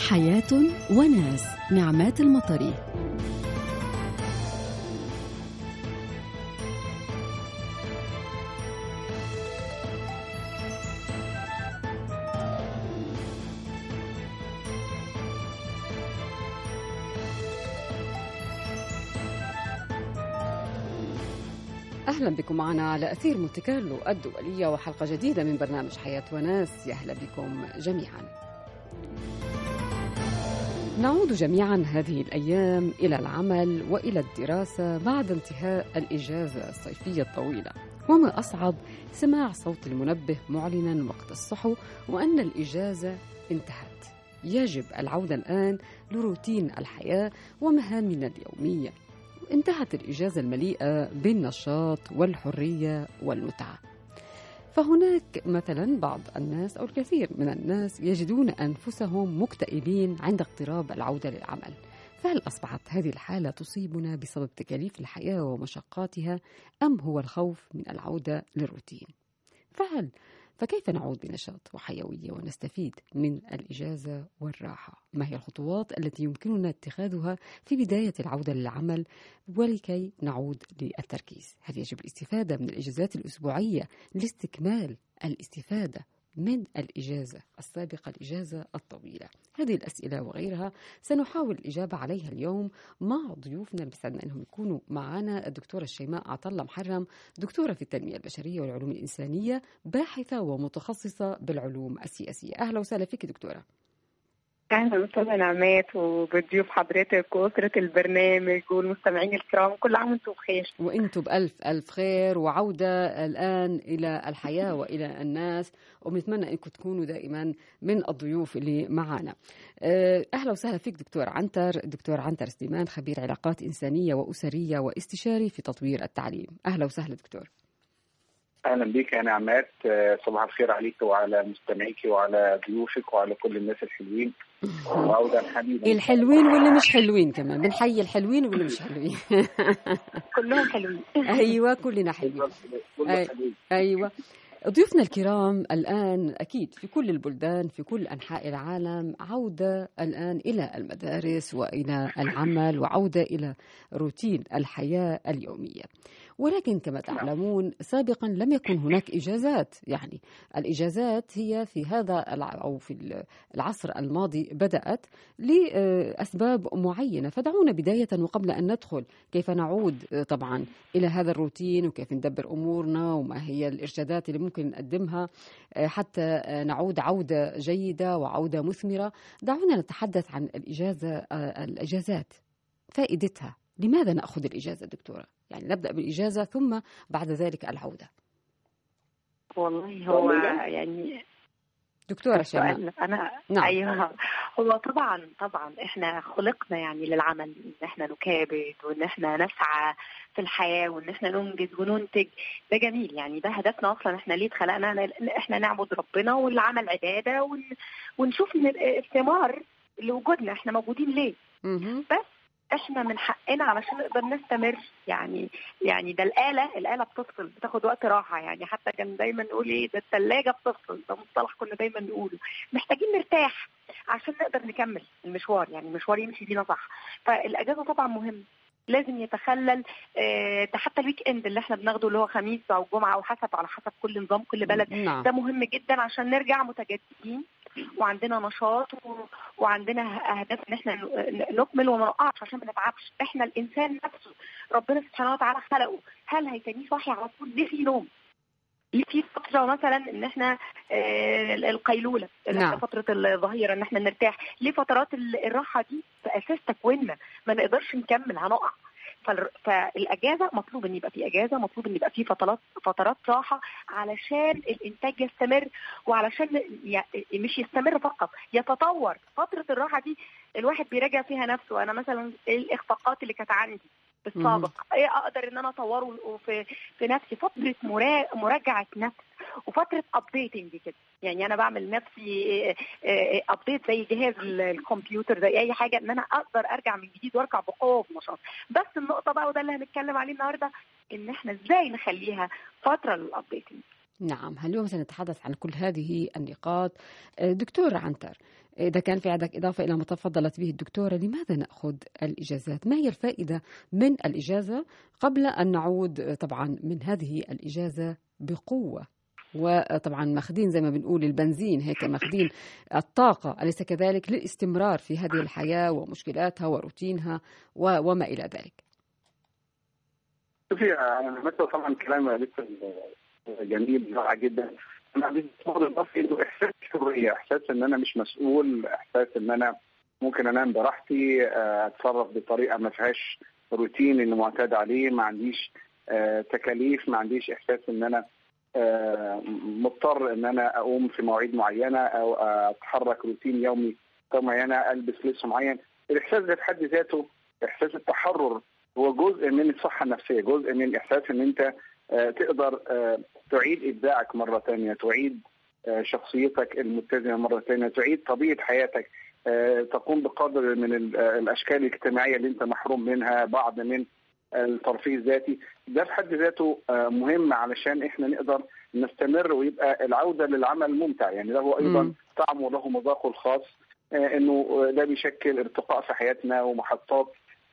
حياة وناس نعمات المطري أهلا بكم معنا على أثير مونتي كارلو الدولية وحلقة جديدة من برنامج حياة وناس يا أهلا بكم جميعا نعود جميعا هذه الأيام إلى العمل وإلى الدراسة بعد انتهاء الإجازة الصيفية الطويلة وما أصعب سماع صوت المنبه معلنا وقت الصحو وأن الإجازة انتهت يجب العودة الآن لروتين الحياة ومهامنا اليومية انتهت الإجازة المليئة بالنشاط والحرية والمتعة فهناك مثلا بعض الناس أو الكثير من الناس يجدون أنفسهم مكتئبين عند اقتراب العودة للعمل فهل أصبحت هذه الحالة تصيبنا بسبب تكاليف الحياة ومشقاتها أم هو الخوف من العودة للروتين فهل فكيف نعود بنشاط وحيوية ونستفيد من الإجازة والراحة؟ ما هي الخطوات التي يمكننا اتخاذها في بداية العودة للعمل ولكي نعود للتركيز؟ هل يجب الاستفادة من الإجازات الأسبوعية لاستكمال الاستفادة من الإجازة السابقة الإجازة الطويلة هذه الأسئلة وغيرها سنحاول الإجابة عليها اليوم مع ضيوفنا اللي بيسعدنا أنهم يكونوا معنا الدكتورة الشيماء عطلة محرم دكتورة في التنمية البشرية والعلوم الإنسانية باحثة ومتخصصة بالعلوم السياسية أهلا وسهلا فيك دكتورة اهلا وسهلا نعمات وبضيوف حضرتك واسره البرنامج والمستمعين الكرام كل عام وانتم بخير وانتم بالف الف خير وعوده الان الى الحياه والى الناس وبنتمنى انكم تكونوا دائما من الضيوف اللي معنا اهلا وسهلا فيك دكتور عنتر دكتور عنتر سليمان خبير علاقات انسانيه واسريه واستشاري في تطوير التعليم اهلا وسهلا دكتور اهلا بك يا نعمات صباح الخير عليك وعلى مستمعيك وعلى ضيوفك وعلى كل الناس الحلوين وعوده حبيبه الحلوين واللي مش حلوين كمان بنحيي الحلوين واللي مش حلوين كلهم حلوين ايوه كلنا حلوين أي... ايوه ضيوفنا الكرام الآن أكيد في كل البلدان في كل أنحاء العالم عودة الآن إلى المدارس وإلى العمل وعودة إلى روتين الحياة اليومية ولكن كما تعلمون سابقا لم يكن هناك إجازات يعني الإجازات هي في هذا أو في العصر الماضي بدأت لأسباب معينة فدعونا بداية وقبل أن ندخل كيف نعود طبعا إلى هذا الروتين وكيف ندبر أمورنا وما هي الإرشادات اللي ممكن نقدمها حتى نعود عودة جيدة وعودة مثمرة دعونا نتحدث عن الإجازة الإجازات فائدتها لماذا نأخذ الإجازة دكتورة؟ يعني نبدأ بالإجازة ثم بعد ذلك العودة والله هو يعني دكتورة شيماء أنا نعم. أيوه هو طبعا طبعا إحنا خلقنا يعني للعمل إن إحنا نكابد وإن إحنا نسعى في الحياة وإن إحنا ننجز وننتج ده جميل يعني ده هدفنا أصلا إحنا ليه اتخلقنا إن إحنا نعبد ربنا والعمل عبادة ون... ونشوف من الثمار لوجودنا إحنا موجودين ليه بس احنا من حقنا علشان نقدر نستمر يعني يعني ده الاله الاله بتفصل بتاخد وقت راحه يعني حتى كان دايما نقول ايه ده الثلاجه بتفصل ده مصطلح كنا دايما نقوله محتاجين نرتاح عشان نقدر نكمل المشوار يعني المشوار يمشي بينا صح فالاجازه طبعا مهمه لازم يتخلل آه ده حتى الويك اند اللي احنا بناخده اللي هو خميس او جمعه او حسب على حسب كل نظام كل بلد نعم. ده مهم جدا عشان نرجع متجددين وعندنا نشاط و... وعندنا اهداف ان احنا نكمل وما نقعش عشان ما نتعبش احنا الانسان نفسه ربنا سبحانه وتعالى خلقه هل هيتنيه صاحي على طول ليه في نوم ليه في فتره مثلا ان احنا آه القيلوله نعم. فتره الظهيره ان احنا نرتاح ليه فترات الراحه دي في اساس تكويننا ما نقدرش نكمل هنقع فالاجازه مطلوب ان يبقى في اجازه مطلوب ان يبقى في فترات فترات راحه علشان الانتاج يستمر وعلشان مش يستمر فقط يتطور فتره الراحه دي الواحد بيراجع فيها نفسه انا مثلا ايه الاخفاقات اللي كانت عندي بالسابق ايه اقدر ان انا اطوره في في نفسي فتره مراجعه نفس وفتره ابديتنج كده يعني انا بعمل نفسي ابديت زي جهاز الكمبيوتر زي اي حاجه ان انا اقدر ارجع من جديد وارجع بقوه ونشاط بس النقطه بقى وده اللي هنتكلم عليه النهارده ان احنا ازاي نخليها فتره للابديتنج نعم اليوم سنتحدث عن كل هذه النقاط دكتور عنتر إذا كان في عندك إضافة إلى ما تفضلت به الدكتورة لماذا نأخذ الإجازات ما هي الفائدة من الإجازة قبل أن نعود طبعا من هذه الإجازة بقوة وطبعا ماخذين زي ما بنقول البنزين هيك ماخذين الطاقة أليس كذلك للاستمرار في هذه الحياة ومشكلاتها وروتينها وما إلى ذلك شوفي أنا مثل طبعا كلام لسه جميل رائع جدا انا عندي اضافي انه احساس حريه احساس ان انا مش مسؤول احساس ان انا ممكن انام براحتي اتصرف بطريقه ما فيهاش روتين اللي معتاد عليه ما عنديش تكاليف ما عنديش احساس ان انا مضطر ان انا اقوم في مواعيد معينه او اتحرك روتين يومي معينه البس لبس معين الاحساس ده في حد ذاته احساس التحرر هو جزء من الصحه النفسيه جزء من احساس ان انت تقدر تعيد ابداعك مره ثانيه تعيد شخصيتك المتزنه مره ثانيه تعيد طبيعه حياتك تقوم بقدر من الاشكال الاجتماعيه اللي انت محروم منها بعض من الترفيه الذاتي ده في حد ذاته مهم علشان احنا نقدر نستمر ويبقى العوده للعمل ممتع يعني له ايضا طعمه وله مذاقه الخاص انه ده بيشكل ارتقاء في حياتنا ومحطات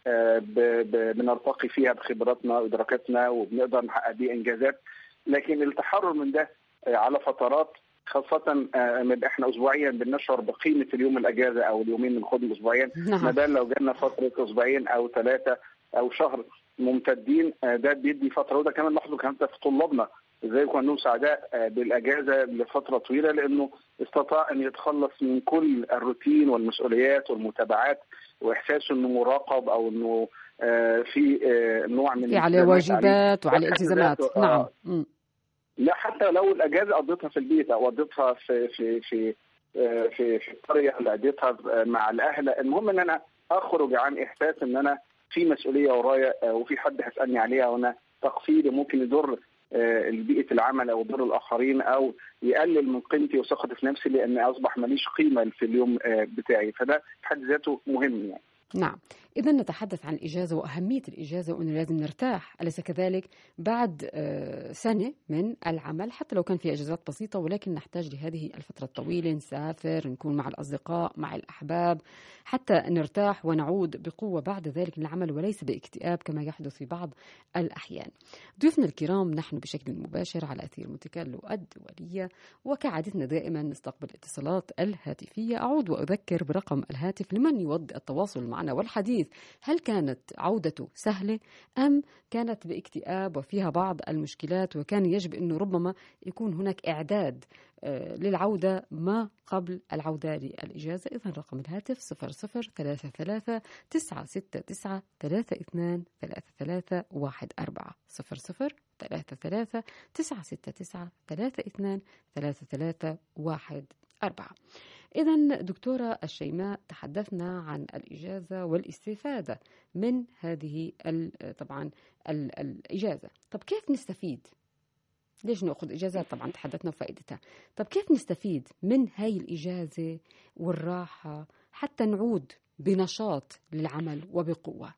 بنرتقي فيها بخبراتنا وادراكاتنا وبنقدر نحقق بيه انجازات لكن التحرر من ده على فترات خاصة احنا اسبوعيا بنشعر بقيمة اليوم الاجازة او اليومين بناخدهم اسبوعيا ما بال لو جالنا فترة اسبوعين او ثلاثة او شهر ممتدين ده بيدي فترة وده كمان لاحظوا كمان في طلابنا ازاي يكون عندهم سعداء بالاجازة لفترة طويلة لانه استطاع ان يتخلص من كل الروتين والمسؤوليات والمتابعات واحساسه انه مراقب او انه في نوع من في عليه واجبات وعليه التزامات نعم م. لا حتى لو الاجازه قضيتها في البيت او قضيتها في في في في في القريه اللي قضيتها مع الاهل المهم ان انا اخرج عن احساس ان انا في مسؤوليه ورايا وفي حد هيسالني عليها وانا تقصيري ممكن يضر بيئه العمل او يضر الاخرين او يقلل من قيمتي وثقتي في نفسي لان اصبح ماليش قيمه في اليوم بتاعي فده في حد ذاته مهم يعني. نعم إذا نتحدث عن الإجازة وأهمية الإجازة وأنه لازم نرتاح أليس كذلك بعد سنة من العمل حتى لو كان في إجازات بسيطة ولكن نحتاج لهذه الفترة الطويلة نسافر نكون مع الأصدقاء مع الأحباب حتى نرتاح ونعود بقوة بعد ذلك للعمل وليس باكتئاب كما يحدث في بعض الأحيان ضيوفنا الكرام نحن بشكل مباشر على أثير مونتيكارلو الدولية وكعادتنا دائما نستقبل الاتصالات الهاتفية أعود وأذكر برقم الهاتف لمن يود التواصل معنا والحديث هل كانت عودته سهلة أم كانت باكتئاب وفيها بعض المشكلات وكان يجب أنه ربما يكون هناك إعداد للعودة ما قبل العودة للإجازة إذا رقم الهاتف 0033 969 32 33 14 0033 969 32 33 14 إذا دكتورة الشيماء تحدثنا عن الإجازة والاستفادة من هذه طبعا الإجازة طب كيف نستفيد ليش نأخذ إجازات طبعا تحدثنا فائدتها طب كيف نستفيد من هاي الإجازة والراحة حتى نعود بنشاط للعمل وبقوة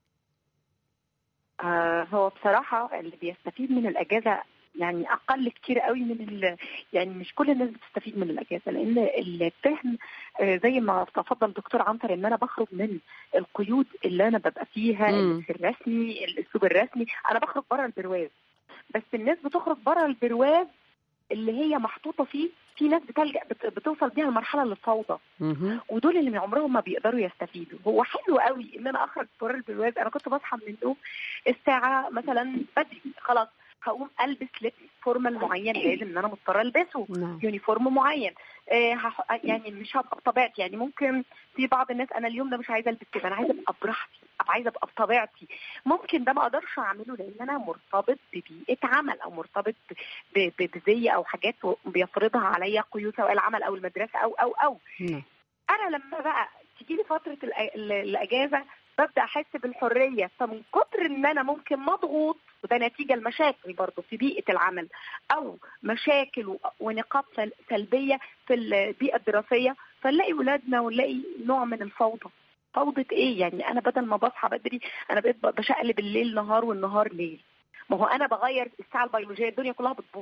آه هو بصراحة اللي بيستفيد من الأجازة يعني اقل كتير قوي من ال... يعني مش كل الناس بتستفيد من الاجازه لان الفهم زي ما تفضل دكتور عنتر ان انا بخرج من القيود اللي انا ببقى فيها اللبس الرسمي الاسلوب الرسمي انا بخرج بره البرواز بس الناس بتخرج بره البرواز اللي هي محطوطه فيه في ناس بتلجا بتوصل بيها لمرحله للفوضى ودول اللي من عمرهم ما بيقدروا يستفيدوا هو حلو قوي ان انا اخرج بره البرواز انا كنت بصحى من النوم الساعه مثلا بدري خلاص هقوم البس لبس فورمال معين لازم ان انا مضطره البسه نعم. يونيفورم معين آه هح... يعني مش هبقى بطبيعتي يعني ممكن في بعض الناس انا اليوم ده مش عايزه البس كده انا عايزه ابقى براحتي ابقى عايزه ابقى بطبيعتي ممكن ده ما اقدرش اعمله لان انا مرتبط ببيئه عمل او مرتبط ب... ب... بزي او حاجات بيفرضها عليا قيود سواء العمل او المدرسه او او او نعم. انا لما بقى تيجي لي فتره الأ- ال- الاجازه ببدا احس بالحريه فمن كتر ان انا ممكن مضغوط وده نتيجه لمشاكل برضه في بيئه العمل او مشاكل و- ونقاط سل- سلبيه في البيئه الدراسيه فنلاقي ولادنا ونلاقي نوع من الفوضى فوضى ايه يعني انا بدل ما بصحى بدري انا بقيت ب- بشقلب الليل نهار والنهار ليل ما هو انا بغير الساعه البيولوجيه الدنيا كلها بتبوظ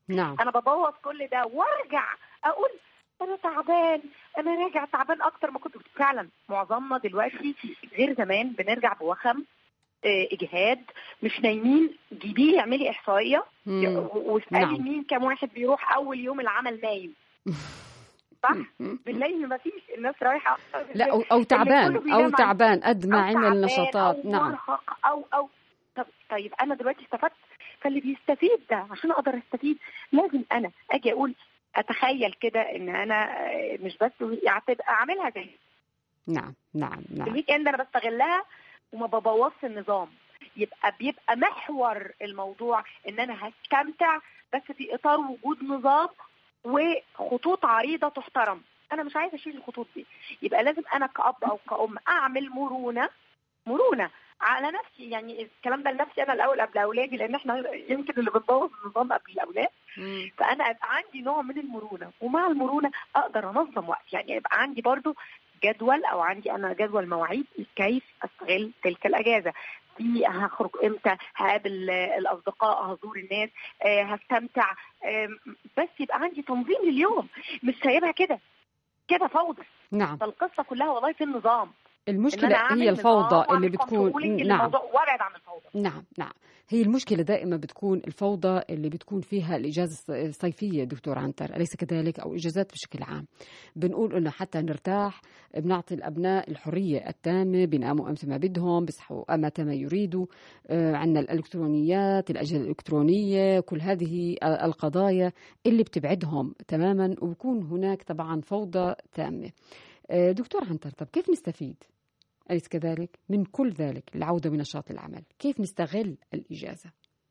نعم انا ببوظ كل ده وارجع اقول انا تعبان انا راجع تعبان اكتر ما كنت فعلا معظمنا دلوقتي غير زمان بنرجع بوخم آه، اجهاد مش نايمين جيبيه اعملي احصائيه مم. و- واسالي نعم. مين كام واحد بيروح اول يوم العمل نايم صح بالليل ما فيش الناس رايحه لا او, أو كله تعبان او بينام تعبان قد ما أو عمل تعبان نشاطات أو نعم مرهق او او طب طيب انا دلوقتي استفدت فاللي بيستفيد ده عشان اقدر استفيد لازم انا اجي اقول اتخيل كده ان انا آه، مش بس يعني تبقى اعملها زي نعم نعم نعم الويك اند انا بستغلها وما ببوظش النظام يبقى بيبقى محور الموضوع ان انا هستمتع بس في اطار وجود نظام وخطوط عريضه تحترم انا مش عايزه اشيل الخطوط دي يبقى لازم انا كاب او كأم اعمل مرونه مرونه على نفسي يعني الكلام ده لنفسي انا الاول قبل اولادي لان احنا يمكن اللي بنبوظ النظام قبل الاولاد مم. فانا ابقى عندي نوع من المرونه ومع المرونه اقدر انظم وقت يعني يبقى عندي برضو جدول او عندي انا جدول مواعيد كيف استغل تلك الاجازه في هخرج امتى هقابل آه، الاصدقاء هزور الناس آه، هستمتع آم، بس يبقى عندي تنظيم لليوم مش سايبها كده كده فوضى نعم فالقصه كلها والله في النظام إن أنا المشكلة أعمل هي نظام الفوضى وأعمل اللي بتكون controlling نعم للموضوع وابعد عن الفوضى نعم نعم هي المشكلة دائما بتكون الفوضى اللي بتكون فيها الإجازة الصيفية دكتور عنتر أليس كذلك أو الإجازات بشكل عام بنقول إنه حتى نرتاح بنعطي الأبناء الحرية التامة بيناموا أمتى ما بدهم بيصحوا متى ما يريدوا آه، عندنا الإلكترونيات الأجهزة الإلكترونية كل هذه القضايا اللي بتبعدهم تماما وبكون هناك طبعا فوضى تامة آه، دكتور عنتر طب كيف نستفيد أليس كذلك من كل ذلك العودة بنشاط العمل كيف نستغل الإجازة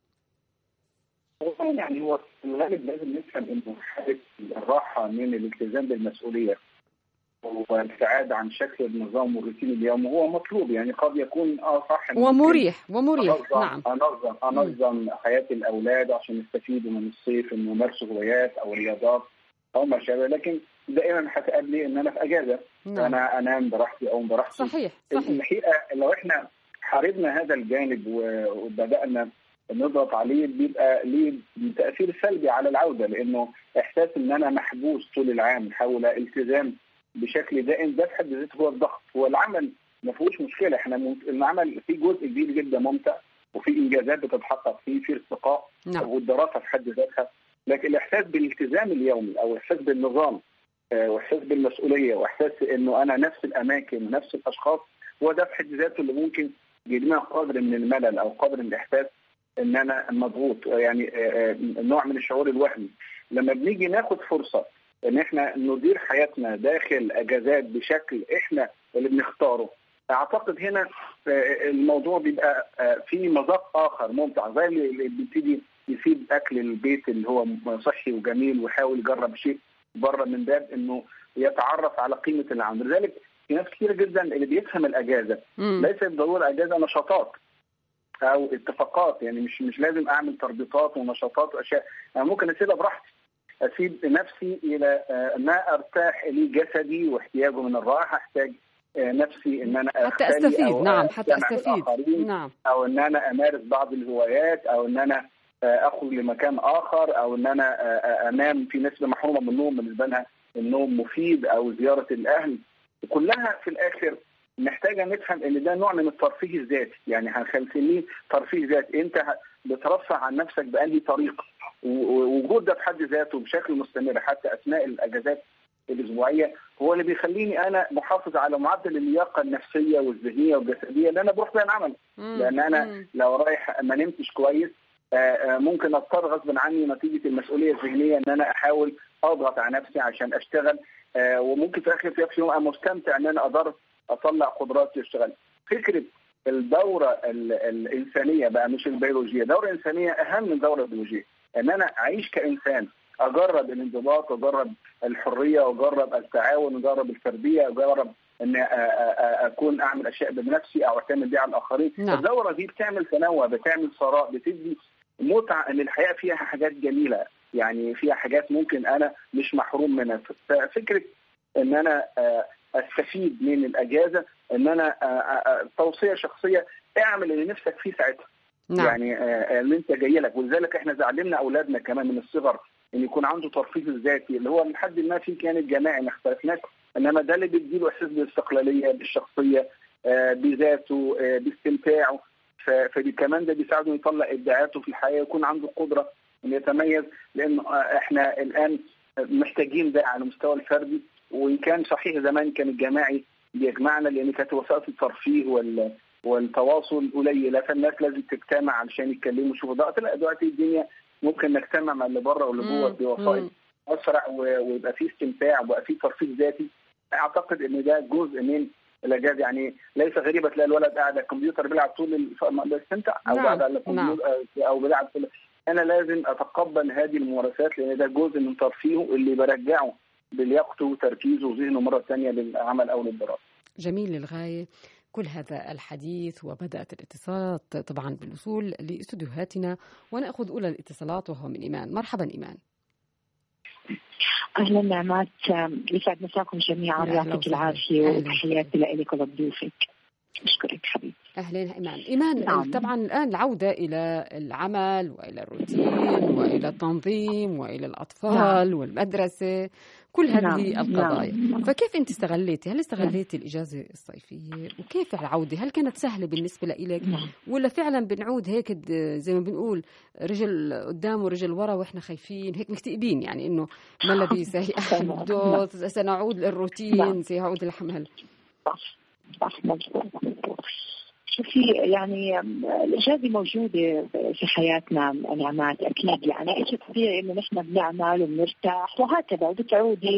والله يعني هو في الغالب لازم نفهم انه حاله الراحه من الالتزام بالمسؤوليه والابتعاد عن شكل النظام والروتين اليومي هو مطلوب يعني قد يكون اه صح إن ممكن ومريح ومريح انظم نعم انظم انظم حياه الاولاد عشان يستفيدوا من الصيف انه يمارسوا هوايات او رياضات او ما شابه لكن دائما هتقابلي ان انا في اجازه نعم انا انام براحتي او براحتي صحيح صحيح الحقيقه لو احنا حاربنا هذا الجانب و- وبدانا نضغط عليه بيبقى ليه تاثير سلبي على العوده لانه احساس ان انا محبوس طول العام حول التزام بشكل دائم ده في حد ذاته هو الضغط هو العمل ما فيهوش مشكله احنا ممكن- العمل فيه جزء كبير جدا ممتع وفي انجازات بتتحقق فيه في ارتقاء نعم والدراسه في حد ذاتها لكن الاحساس بالالتزام اليومي او الاحساس بالنظام آه، واحساس بالمسؤوليه واحساس انه انا نفس الاماكن ونفس الاشخاص هو ده في حد ذاته اللي ممكن يجمع قدر من الملل او قدر من الاحساس ان انا مضغوط آه، يعني آه، آه، نوع من الشعور الوهمي لما بنيجي ناخد فرصه ان احنا ندير حياتنا داخل اجازات بشكل احنا اللي بنختاره اعتقد هنا آه، الموضوع بيبقى آه، في مذاق اخر ممتع زي اللي اللي بيبتدي يسيب اكل البيت اللي هو صحي وجميل ويحاول يجرب شيء بره من باب انه يتعرف على قيمه اللي عنده لذلك في ناس كثيره جدا اللي بيفهم الاجازه مم. ليس بالضروره اجازه نشاطات او اتفاقات يعني مش مش لازم اعمل تربيطات ونشاطات واشياء انا ممكن اسيبها براحتي اسيب نفسي الى آه، ما ارتاح اليه جسدي واحتياجه من الراحه احتاج آه، نفسي ان انا حتى أختلي أستفيد أو نعم حتى أستمع أستفيد للآخرين. نعم او ان انا امارس بعض الهوايات او ان انا آه، اخرج لمكان اخر او ان انا آه، آه، انام في ناس محرومه من النوم بالنسبه لها النوم مفيد او زياره الاهل كلها في الاخر محتاجه نفهم ان ده نوع من الترفيه الذاتي يعني هنسميه ترفيه ذاتي انت ه- بترفه عن نفسك بانهي طريقه و- ووجود ده في حد ذاته بشكل مستمر حتى اثناء الاجازات الاسبوعيه هو اللي بيخليني انا محافظ على معدل اللياقه النفسيه والذهنيه والجسديه اللي انا بروح بيها العمل مم. لان انا مم. لو رايح ما نمتش كويس آه، آه، ممكن اضطر غصب عني نتيجه المسؤوليه الذهنيه ان انا احاول اضغط على نفسي عشان اشتغل آه، وممكن في اخر في يوم ابقى مستمتع ان انا قدرت اطلع قدراتي واشتغل فكره الدوره ال- الانسانيه بقى مش البيولوجيه دوره انسانيه اهم من دوره بيولوجيه ان انا اعيش كانسان اجرب الانضباط واجرب الحريه واجرب التعاون واجرب الفرديه واجرب ان أ- أ- أ- اكون اعمل اشياء بنفسي او اعتمد بيها على الاخرين نعم. الدوره دي بتعمل تنوع بتعمل ثراء بتدي متعه ان الحياه فيها حاجات جميله يعني فيها حاجات ممكن انا مش محروم منها ففكره ان انا آه، استفيد من الاجازه ان انا آه، آه، آه، توصيه شخصيه اعمل اللي نفسك فيه ساعتها نعم. يعني اللي انت جاي لك ولذلك احنا زعلمنا اولادنا كمان من الصغر ان يكون عنده ترفيه ذاتي اللي هو لحد ما في كان الجماعي ما اختلفناش انما ده اللي بيديله احساس بالاستقلاليه بالشخصيه بذاته باستمتاعه فكمان ده بيساعده يطلع ابداعاته في الحياه ويكون عنده قدره ان يتميز لان احنا الان محتاجين ده على المستوى الفردي وان كان صحيح زمان كان الجماعي بيجمعنا لان كانت وسائل الترفيه وال والتواصل قليله فالناس لازم تجتمع علشان يتكلموا يشوفوا ده لا دلوقتي الدنيا ممكن نجتمع مع اللي بره واللي جوه بوسائل اسرع ويبقى في استمتاع ويبقى في ترفيه ذاتي اعتقد ان ده جزء من الاجازه يعني ليس غريبه تلاقي الولد قاعد على الكمبيوتر بيلعب طول بيستمتع او قاعد على الكمبيوتر او بيلعب طول انا لازم اتقبل هذه الممارسات لان ده جزء من ترفيهه اللي برجعه بلياقته وتركيزه وذهنه مره ثانيه للعمل او للدراسه. جميل للغايه. كل هذا الحديث وبدأت الاتصالات طبعا بالوصول لاستديوهاتنا ونأخذ أولى الاتصالات وهو من إيمان مرحبا إيمان اهلا نعمات يسعد مساكم جميعا يعطيك العافيه وتحياتي لك ولضيوفك اشكرك حبيبي اهلين ايمان ايمان نعم. طبعا الان العوده الى العمل والى الروتين والى التنظيم والى الاطفال نعم. والمدرسه كل هذه نعم. القضايا نعم. فكيف انت استغليتي هل استغليتي الاجازه الصيفيه وكيف العوده هل كانت سهله بالنسبه لك نعم. ولا فعلا بنعود هيك زي ما بنقول رجل قدام ورجل ورا واحنا خايفين هيك مكتئبين يعني انه ما الذي سيحدث سنعود للروتين سيعود الحمل صح صح مظبوط شوفي يعني الاجازه موجوده في حياتنا نعمات اكيد يعني شيء طبيعي انه نحن بنعمل وبنرتاح وهكذا وبتعودي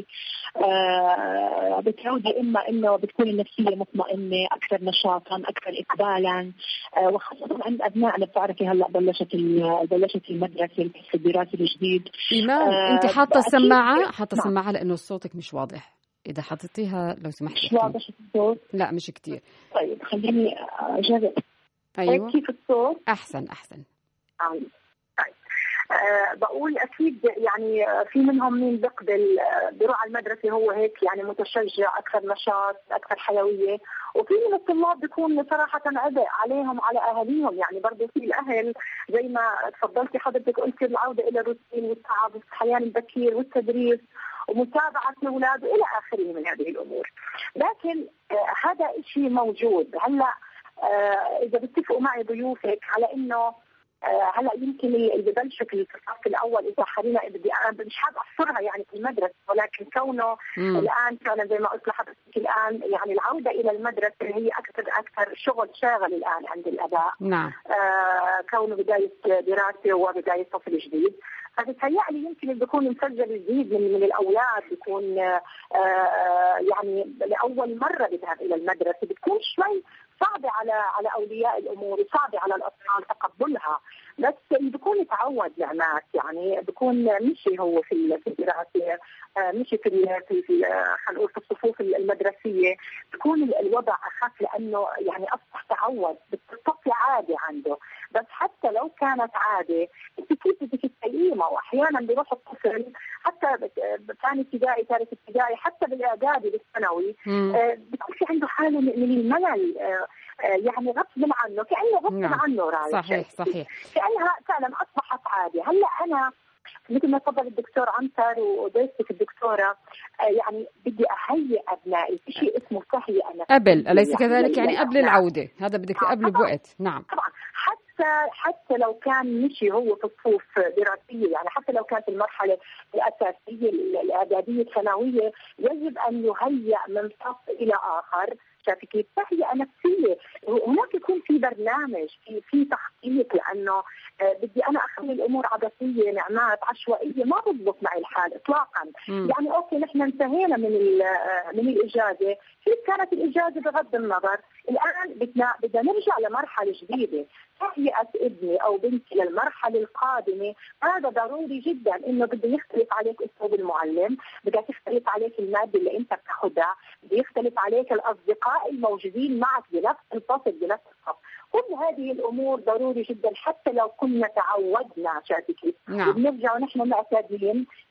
آه بتعودي اما انه بتكون النفسيه مطمئنه اكثر نشاطا اكثر اقبالا آه وخاصه عند ابنائنا بتعرفي هلا بلشت بلشت المدرسه الدراسي الجديد ايمان آه انت حاطه السماعه حاطه السماعه لانه صوتك مش واضح إذا حطيتيها لو سمحتي مش واضح الصوت؟ لا مش كتير طيب خليني أجرب أيوة كيف الصوت؟ أحسن أحسن آه. طيب أه بقول اكيد يعني في منهم مين بيقبل بيروح على المدرسه هو هيك يعني متشجع اكثر نشاط اكثر حيويه وفي من الطلاب بيكون صراحه عبء عليهم على اهاليهم يعني برضه في الاهل زي ما تفضلتي حضرتك قلتي العوده الى الروتين والتعب والصحيان البكير والتدريس ومتابعه الاولاد والى اخره من هذه الامور. لكن آه هذا شيء موجود، هلا آه اذا بتفقوا معي ضيوفك على انه آه هلا يمكن اللي ببلشوا في الصف الاول اذا حرينا بدي انا مش حابه احصرها يعني في المدرسه ولكن كونه مم. الان فعلا زي ما قلت لحضرتك الان يعني العوده الى المدرسه هي اكثر اكثر شغل شاغل الان عند الاباء نعم آه كونه بدايه دراسه وبدايه فصل جديد فبتهيألي يمكن بيكون مسجل جديد من من الاولاد بيكون آه يعني لاول مره بيذهب الى المدرسه بتكون شوي صعبه على على اولياء الامور وصعبه على الاطفال تقبلها بس بيكون تعود نعمات يعني بيكون مشي هو في في الدراسه مشي في في في خلينا نقول في الصفوف المدرسيه بيكون الوضع اخف لانه يعني اصبح تعود بتصفي عاده عنده بس حتى لو كانت عاده انت كيف بدك تقيمها واحيانا بيروح الطفل حتى ثاني ابتدائي ثالث ابتدائي حتى بالاعدادي بالثانوي بيكون في عنده حاله من الملل يعني غصب عنه كانه غصب نعم. عنه رايح صحيح صحيح كانها فعلا اصبحت عاده هلا انا مثل ما تفضل الدكتور عنتر وضيفتك الدكتوره يعني بدي اهيئ ابنائي في شيء اسمه تهيئه نفسيه قبل اليس كذلك يعني قبل العوده هذا بدك قبل بوقت نعم طبعا حتى حتى لو كان مشي هو في صفوف دراسيه يعني حتى لو كانت المرحله الاساسيه الاعداديه الثانويه يجب ان يهيئ من صف الى اخر شايفه كيف؟ تهيئه نفسيه، هناك يكون في برنامج في في تخطيط لانه آه بدي انا اخلي الامور عبثيه نعمات عشوائيه ما بضبط معي الحال اطلاقا، م. يعني اوكي نحن انتهينا من من الاجازه، كيف كانت الاجازه بغض النظر، الان بدنا بدنا نرجع لمرحله جديده، تهيئه ابني او بنتي للمرحله القادمه هذا ضروري جدا انه بده يختلف عليك اسلوب المعلم، بدها تختلف عليك الماده اللي انت بتاخذها، بده يختلف عليك الاصدقاء الموجودين معك بنفس الفصل بنفس الصف كل هذه الامور ضروري جدا حتى لو كنا تعودنا شايفه كيف نعم. وبنرجع ونحن معتادين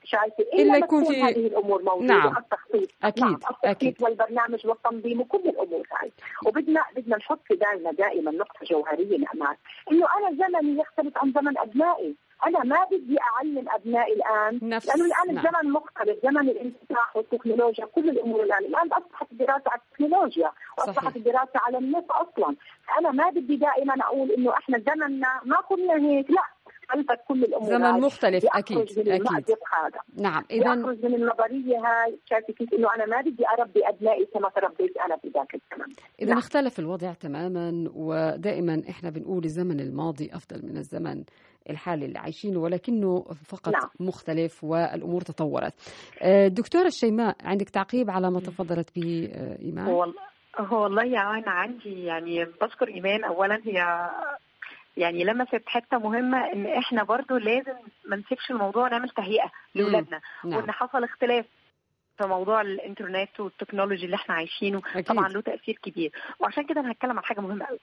شايفه إلا يكون في هذه الامور موجوده نعم. التخطيط اكيد نعم. التخطيط اكيد والبرنامج والتنظيم وكل الامور هاي وبدنا بدنا نحط في بالنا دائما نقطه جوهريه نعمات انه انا زمني يختلف عن زمن ابنائي انا ما بدي اعلم ابنائي الان نفس لانه الان نعم. الزمن مختلف زمن الانفتاح والتكنولوجيا كل الامور الان الان اصبحت الدراسه على التكنولوجيا صحيح. واصبحت الدراسه على النت اصلا فانا ما بدي دائما اقول انه احنا زمننا ما كنا هيك لا اختلفت كل الامور زمن هاي. مختلف يخرج اكيد من اكيد المأزق هذا نعم اذا يخرج من النظريه هاي شايفه كيف انه انا ما بدي اربي ابنائي كما تربيت انا في ذاك الزمن إذا نعم. اختلف الوضع تماما ودائما احنا بنقول الزمن الماضي أفضل من الزمن الحالي اللي عايشينه ولكنه فقط نعم. مختلف والأمور تطورت آه، دكتورة الشيماء عندك تعقيب على ما تفضلت به آه، إيمان هو هو والله يا انا عندي يعني بشكر ايمان اولا هي يعني لمست حته مهمه ان احنا برضو لازم ما نسيبش الموضوع نعمل تهيئه لاولادنا نعم وان حصل اختلاف في موضوع الانترنت والتكنولوجي اللي احنا عايشينه أكيد. طبعا له تاثير كبير وعشان كده انا هتكلم عن حاجه مهمه قوي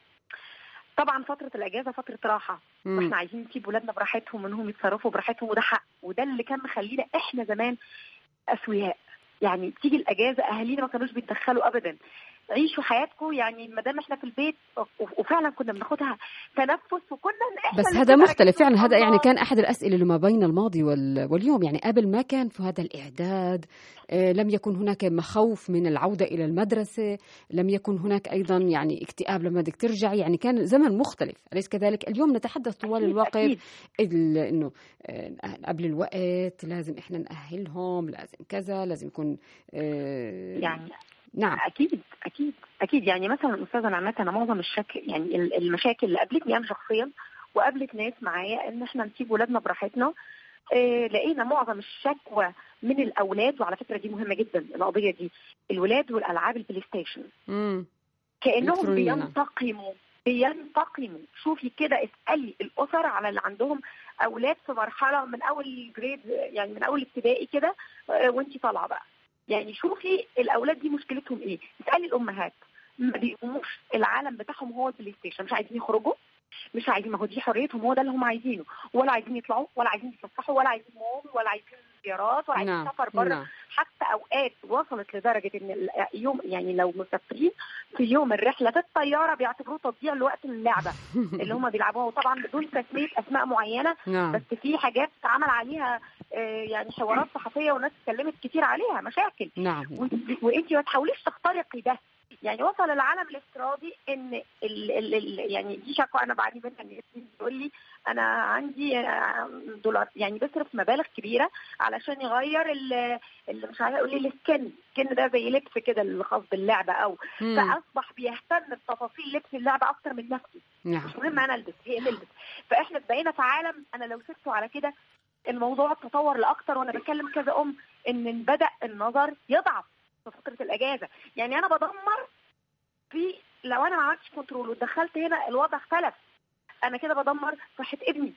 طبعا فتره الاجازه فتره راحه مم. واحنا عايزين نسيب ولادنا براحتهم انهم يتصرفوا براحتهم وده حق وده اللي كان مخلينا احنا زمان اسوياء يعني تيجي الاجازه اهالينا ما كانوش بيتدخلوا ابدا عيشوا حياتكم يعني ما دام احنا في البيت و- وفعلا كنا بناخدها تنفس وكنا احنا بس اللي هذا كنا مختلف راكبين فعلا هذا يعني الله. كان احد الاسئله اللي ما بين الماضي وال- واليوم يعني قبل ما كان في هذا الاعداد آه، لم يكن هناك مخاوف من العوده الى المدرسه لم يكن هناك ايضا يعني اكتئاب لما بدك ترجع يعني كان زمن مختلف اليس كذلك اليوم نتحدث طوال أكيد، الوقت أكيد. ال- انه آه، قبل الوقت لازم احنا نأهلهم لازم كذا لازم يكون آه، يعني نعم اكيد اكيد اكيد يعني مثلا استاذه نعمات انا معظم الشكل يعني ال- المشاكل اللي قابلتني انا شخصيا وقابلت ناس معايا ان احنا نسيب ولادنا براحتنا آه لقينا معظم الشكوى من الاولاد وعلى فكره دي مهمه جدا القضيه دي الولاد والالعاب البلاي ستيشن مم. كانهم إلكترونية، نعم. بينتقموا بينتقموا شوفي كده اسالي الاسر على اللي عندهم اولاد في مرحله من اول جريد يعني من اول ابتدائي كده آه، وانتي طالعه بقى يعني شوفي الاولاد دي مشكلتهم ايه اسالي الامهات ما بيقوموش العالم بتاعهم هو البلاي ستيشن مش عايزين يخرجوا مش عايزين ما هو دي حريتهم هو ده اللي هم عايزينه ولا عايزين يطلعوا ولا عايزين يتفسحوا ولا عايزين مول ولا عايزين زيارات ولا عايزين نعم سفر بره نعم حتى اوقات وصلت لدرجه ان ال- يوم يعني لو مسافرين في يوم الرحله في الطياره بيعتبروه تضييع لوقت اللعبه اللي هم بيلعبوها وطبعا بدون تسميه اسماء معينه نعم بس في حاجات اتعمل عليها آه، يعني حوارات صحفيه وناس اتكلمت كتير عليها مشاكل نعم وانت ما تحاوليش تخترقي ده يعني وصل العالم الافتراضي ان ال ال ال يعني دي شكوى انا بعاني منها ان ابني بيقول لي انا عندي آه، دولار يعني بصرف مبالغ كبيره علشان يغير ال- اللي مش عارفه يقول لي السكن السكن ده زي لبس كده اللي خاص باللعبه او مم. فاصبح بيهتم بتفاصيل لبس اللعبه اكتر من نفسي نعم مش مهم انا البس هي تلبس فاحنا بقينا في عالم انا لو سبته على كده الموضوع تطور لاكتر وانا بكلم كذا ام ان بدا النظر يضعف في فتره الاجازه يعني انا بدمر في لو انا ما عملتش كنترول ودخلت هنا الوضع اختلف انا كده بدمر صحه ابني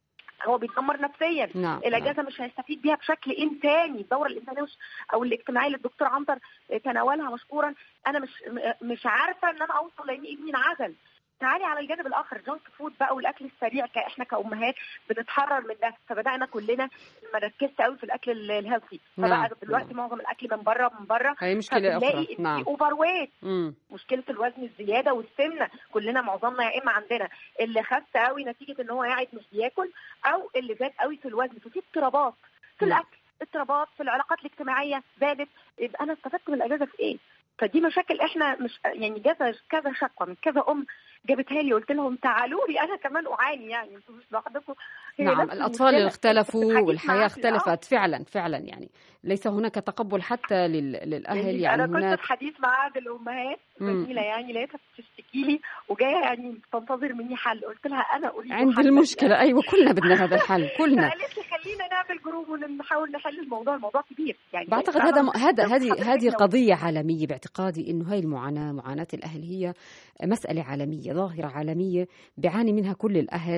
هو بيتدمر نفسيا نعم نعم. الاجازه مش هيستفيد بيها بشكل انساني الدوره الانسانيه مش- او الاجتماعيه اللي الدكتور عنتر تناولها مشكورا انا مش مش عارفه ان انا اوصل لان ابني انعزل تعالي على الجانب الاخر جانك فود بقى والاكل السريع ك- احنا كامهات بنتحرر من ده فبدانا كلنا ما نركزش قوي في الاكل ال- الهيلثي نعم، فبقى دلوقتي نعم. معظم الاكل من بره من بره هي مشكلة أخرى فبنلاقي ان نعم في اوفر ويت مم. مشكله الوزن الزياده والسمنه كلنا معظمنا يا اما عندنا اللي خس قوي نتيجه ان هو قاعد مش بياكل او اللي زاد قوي في الوزن ففي اضطرابات في نعم. الاكل اضطرابات في العلاقات الاجتماعيه زادت يبقى انا استفدت من الاجازه في ايه؟ فدي مشاكل احنا مش يعني كذا كذا شكوى من كذا ام جابتها لي قلت لهم تعالوا لي انا كمان اعاني يعني انتوا مش لوحدكم هي نعم نفس الأطفال المشكلة. اختلفوا الحديث والحياة معاكي، آه. اختلفت فعلا فعلا يعني ليس هناك تقبل حتى لل... للأهل يعني يعني انا كنت هناك في حديث مع احد الامهات مم. جميله يعني لقيتها بتشتكي لي وجايه يعني تنتظر مني حل قلت لها انا اريد عند حلاً. المشكلة أيوة كلنا بدنا هذا الحل كلنا فقالت لي خلينا نعمل جروب ونحاول نحل الموضوع الموضوع كبير يعني بعتقد فعلاً هذا هذا لو هذه حضرتك هذه لو- قضية عالمية باعتقادي انه هاي المعاناة معاناة الاهل هي مسألة عالمية ظاهرة عالمية بيعاني منها كل الاهل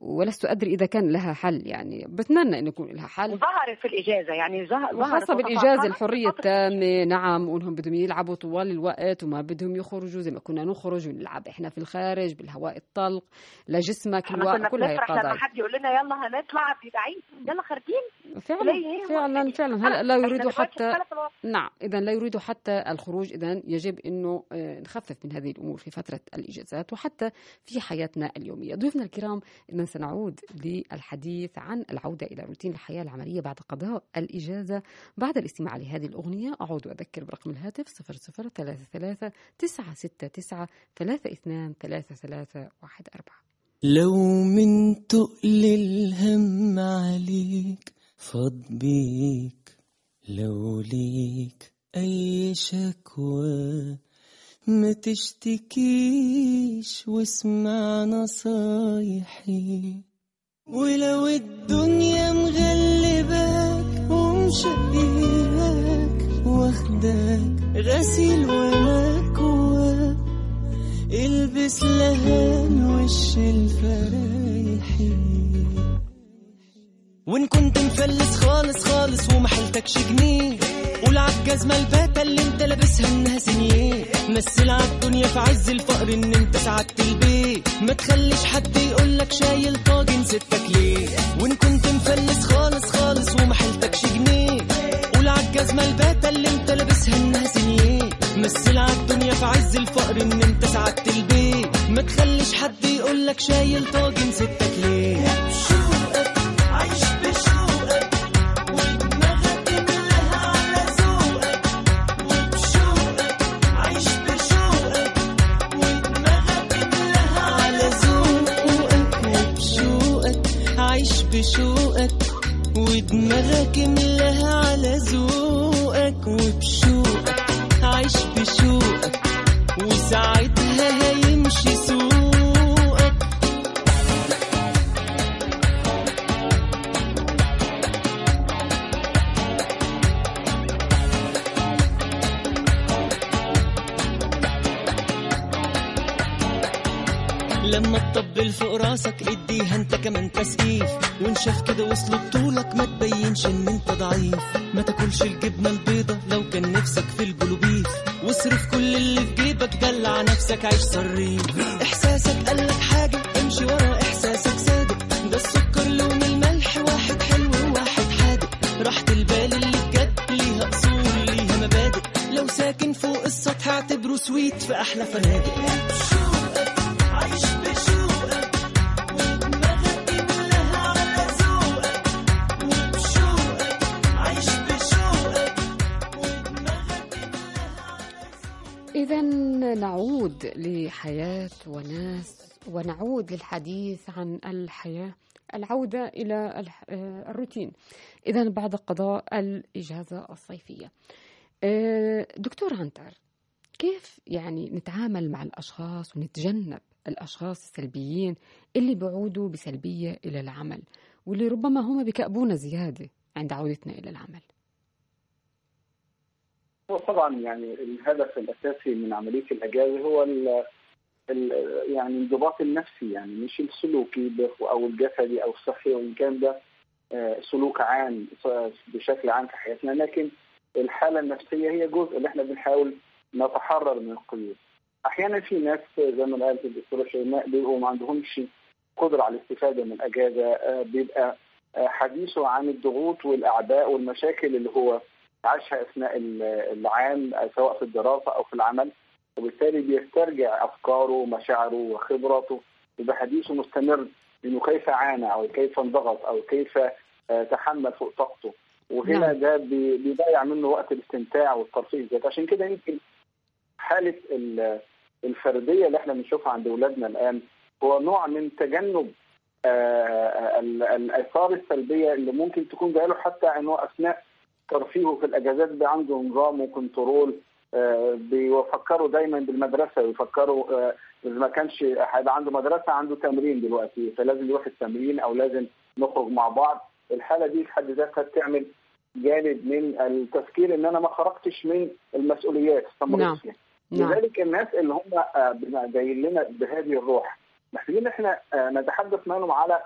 ولست أدري إذا كان لها حل يعني بتمنى أن يكون لها حل ظهرت في الإجازة يعني ظهرت وخاصة بالإجازة الحرية التامة نعم وأنهم بدهم يلعبوا طوال الوقت وما بدهم يخرجوا زي ما كنا نخرج ونلعب إحنا في الخارج بالهواء الطلق لجسمك الواقع كل هاي القضايا لما حد يقول لنا يلا هنطلع بيبقى عيد يلا خارجين فعلا فعلا فعلا هلا لا يريدوا حتى نعم إذا لا يريدوا حتى الخروج إذا يجب أنه نخفف من هذه الأمور في فترة الإجازات وحتى في حياتنا اليومية ضيوفنا الكرام إذا سنعود للحديث عن العودة إلى روتين الحياة العملية بعد قضاء الإجازة بعد الاستماع لهذه الأغنية أعود وأذكر برقم الهاتف 0033 969 32 33 14 لو من تقل الهم عليك فاض بيك لو ليك أي شكوى ما تشتكيش واسمع نصايحي ولو الدنيا مغلباك ومشقياك واخداك غسيل ومكواك البس لهان وش الفرايحي وان كنت مفلس خالص خالص وما حيلتكش جنيه قول عالجزمة الباتة اللي انت لابسها انها سنيه مثل عالدنيا في عز الفقر ان انت سعدت البيت ما تخليش حد يقولك شايل طاجن ستك ليه وان كنت مفلس خالص خالص وما حيلتكش جنيه قول عالجزمة الباتة اللي انت لابسها انها سنيه مثل عالدنيا في عز الفقر ان انت سعدت البيت ما تخليش حد يقولك شايل طاجن ستك ليه بشوقك عايش بشوقك ودماغك كلها على ذوقك وبشوقك عايش بشوقك ودماغك كلها على ذوقك وبشوقك عايش بشوقك ودماغك ملاها على ذوقك وبشوقك عايش بشوقك وساعتها هيمشي سوقك لما تطبل فوق راسك اديها انت كمان تسقيف وانشف كده وصل بطولك ما تبينش ان انت ضعيف ما تاكلش الجبنه البيضه لو كان نفسك في البلوبيف واصرف كل اللي في جيبك دلع نفسك عيش صريف احساسك قالك حاجه امشي ورا احساسك صادق ده السكر لون الملح واحد حلو وواحد حادق راحة البال اللي بجد ليها اصول ليها مبادئ لو ساكن فوق السطح اعتبره سويت في احلى فنادق عايش بشوقك ودماغك كلها على ذوقك وبشوقك عايش بشوقك ودماغك إذا نعود لحياة وناس ونعود للحديث عن الحياة العودة إلى الح- آه، الروتين إذا بعد قضاء الإجازة الصيفية آه، دكتور عنتر كيف يعني نتعامل مع الأشخاص ونتجنب الأشخاص السلبيين اللي بيعودوا بسلبية إلى العمل واللي ربما هم بكأبونا زيادة عند عودتنا إلى العمل هو طبعا يعني الهدف الاساسي من عمليه الاجازه هو ال ال يعني الانضباط النفسي يعني مش السلوكي ب- او الجسدي او الصحي وان كان ده آه، سلوك عام بشكل عام في حياتنا لكن الحاله النفسيه هي جزء اللي احنا بنحاول نتحرر من القيود. احيانا في ناس زي ما قالت الدكتوره شيماء بيبقوا ما عندهمش قدره على الاستفاده من الاجازه آه، بيبقى آه، حديثه عن الضغوط والاعباء والمشاكل اللي هو عاشها اثناء ال- العام سواء في الدراسه او في العمل وبالتالي بيسترجع افكاره ومشاعره وخبراته يبقى حديثه مستمر انه كيف عانى او كيف انضغط او كيف آه، تحمل فوق طاقته وهنا نعم. ده بي- بيضيع منه وقت الاستمتاع والترفيه الذاتي عشان كده يمكن حاله ال- الفرديه اللي احنا بنشوفها عند اولادنا الان هو نوع من تجنب آه، ال- الاثار السلبيه اللي ممكن تكون جايه له حتى انه اثناء ترفيهه في الاجازات بقى عنده نظام وكنترول آه، بيفكروا دايما بالمدرسه ويفكروا آه، اذا ما كانش هيبقى عنده مدرسه عنده تمرين دلوقتي فلازم يروح التمرين او لازم نخرج مع بعض الحاله دي في حد ذاتها بتعمل جانب من التفكير ان انا ما خرجتش من المسؤوليات استمريت نعم. فيها. نعم لذلك الناس اللي هم آه، بما- جايين لنا بهذه الروح محتاجين احنا آه، نتحدث معهم على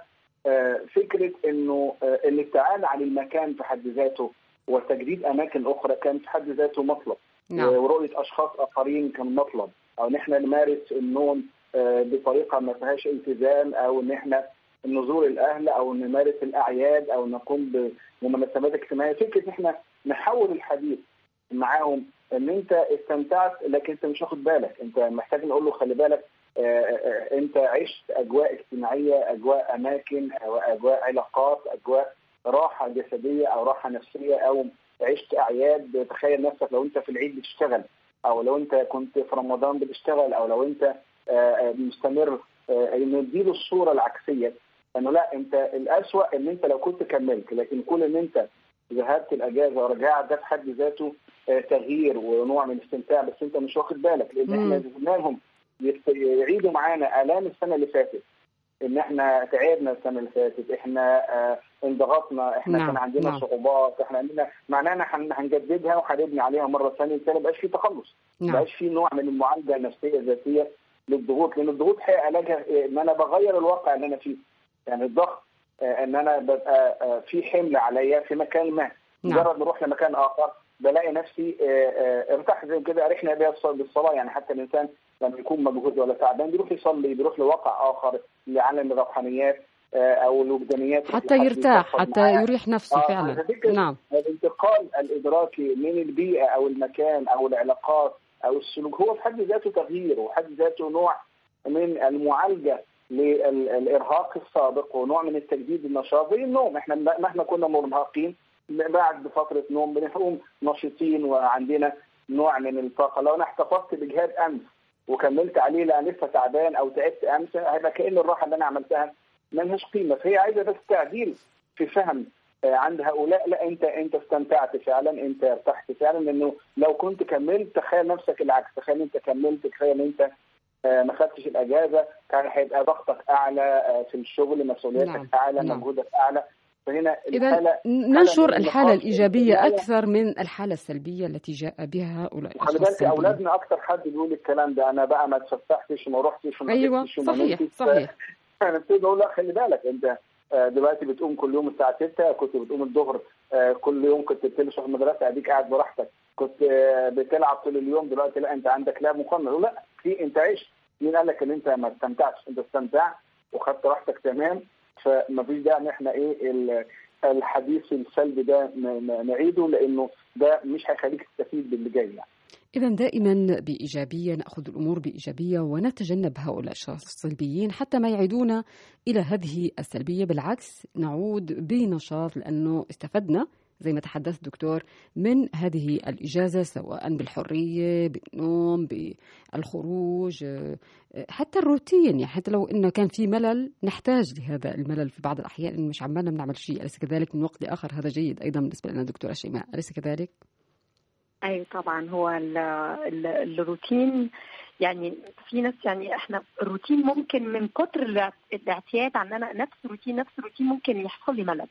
آه، فكره انه آه، الابتعاد عن المكان في حد ذاته وتجديد اماكن اخرى كان في حد ذاته مطلب نعم ورؤيه اشخاص اخرين كان مطلب او ان احنا نمارس النوم آه، بطريقه ما فيهاش التزام او ان احنا نزور الاهل او نمارس الاعياد او نقوم بمناسبات اجتماعيه فكره ان احنا نحول الحديث معاهم ان انت استمتعت لكن انت مش واخد بالك انت محتاج نقول له خلي بالك آه، آه، انت عشت اجواء اجتماعيه اجواء اماكن او اجواء علاقات اجواء راحه جسديه او راحه نفسيه او عشت اعياد تخيل نفسك لو انت في العيد بتشتغل او لو انت كنت في رمضان بتشتغل او لو انت آه، آه، مستمر آه، نديله الصوره العكسيه انه لا انت الاسوأ ان انت لو كنت كملت لكن كون ان انت ذهبت الاجازه ورجعت ده في حد ذاته آه، تغيير ونوع من الاستمتاع بس انت مش واخد بالك لان مم. احنا جبناهم يست- يعيدوا معانا الام السنه اللي فاتت ان احنا تعبنا السنه اللي فاتت احنا آه، انضغطنا احنا نعم، كان عندنا نعم. صعوبات احنا عندنا معناها إن هن- هنجددها وهنبني عليها مره ثانيه ما بقاش في تخلص ما نعم بقاش في نوع من المعالجه النفسيه الذاتيه للضغوط لان الضغوط هي علاجها إيه؟ ان انا بغير الواقع اللي انا فيه يعني الضغط آه، ان انا ببقى آه، في حمل عليا في مكان ما نعم مجرد ما اروح لمكان اخر بلاقي نفسي آه، آه، ارتاح زي كده اريحنا بيها الص- بالصلاه يعني حتى الانسان لما يكون مجهود ولا تعبان بيروح يصلي بيروح لواقع اخر لعالم الروحانيات آه، او الوجدانيات حتى يرتاح حتى يريح نفسه آه، فعلا ففكرة نعم الانتقال الادراكي من البيئه او المكان او العلاقات او السلوك هو في حد ذاته تغيير وحد ذاته نوع من المعالجه للارهاق السابق ونوع من التجديد النشاط زي النوم احنا مهما كنا مرهقين بعد فتره نوم بنقوم نشيطين وعندنا نوع من الطاقه لو انا احتفظت بجهاد امس وكملت عليه لا لسه تعبان او تعبت امس هيبقى كان الراحه اللي انا عملتها ملهاش قيمه فهي عايزه بس تعديل في فهم آه، عند هؤلاء لا انت انت استمتعت فعلا انت ارتحت فعلا لانه لو كنت كملت تخيل نفسك العكس تخيل انت كملت تخيل انت آه، ما خدتش الاجازه كان هيبقى ضغطك اعلى آه، في الشغل مسؤوليتك نعم، اعلى نعم. مجهودك اعلى فهنا إذا الحاله ننشر من الحالة النقاش الإيجابية الإيجابية. أكثر من الحالة السلبية التي جاء بها هؤلاء خلي الأشخاص بالك السلبيين. اولادنا اكتر حد بيقول الكلام ده انا بقى ما اتفتحتش وما رحتش وما أيوة جبتش وما صحيح نمتش. صحيح انا ابتدي اقول لا خلي بالك انت آه، دلوقتي بتقوم كل يوم الساعه 6 كنت بتقوم الظهر آه، كل يوم كنت بتمشي في المدرسه اديك قاعد براحتك كنت آه، بتلعب طول اليوم دلوقتي لا انت عندك لعب مقنن لا في انت عشت مين قال لك ان انت ما استمتعتش انت استمتعت وخدت راحتك تمام فما فيش داعي ان احنا ايه ال- الحديث السلبي ده ن- ن- نعيده لانه ده مش هيخليك تستفيد باللي جاي يعني إذا دائما بإيجابية نأخذ الأمور بإيجابية ونتجنب هؤلاء الأشخاص السلبيين حتى ما يعيدونا إلى هذه السلبية بالعكس نعود بنشاط لأنه استفدنا زي ما تحدث دكتور من هذه الإجازة سواء بالحرية بالنوم بالخروج آه، حتى الروتين يعني حتى لو إنه كان في ملل نحتاج لهذا الملل في بعض الأحيان إنه مش عمالنا بنعمل شيء أليس كذلك من وقت لآخر هذا جيد أيضا بالنسبة لنا دكتورة شيماء أليس كذلك؟ ايوه طبعا هو ال ال الروتين يعني في ناس يعني احنا الروتين ممكن من كتر الاع- الاعتياد عندنا نفس الروتين نفس الروتين ممكن يحصل لي ملل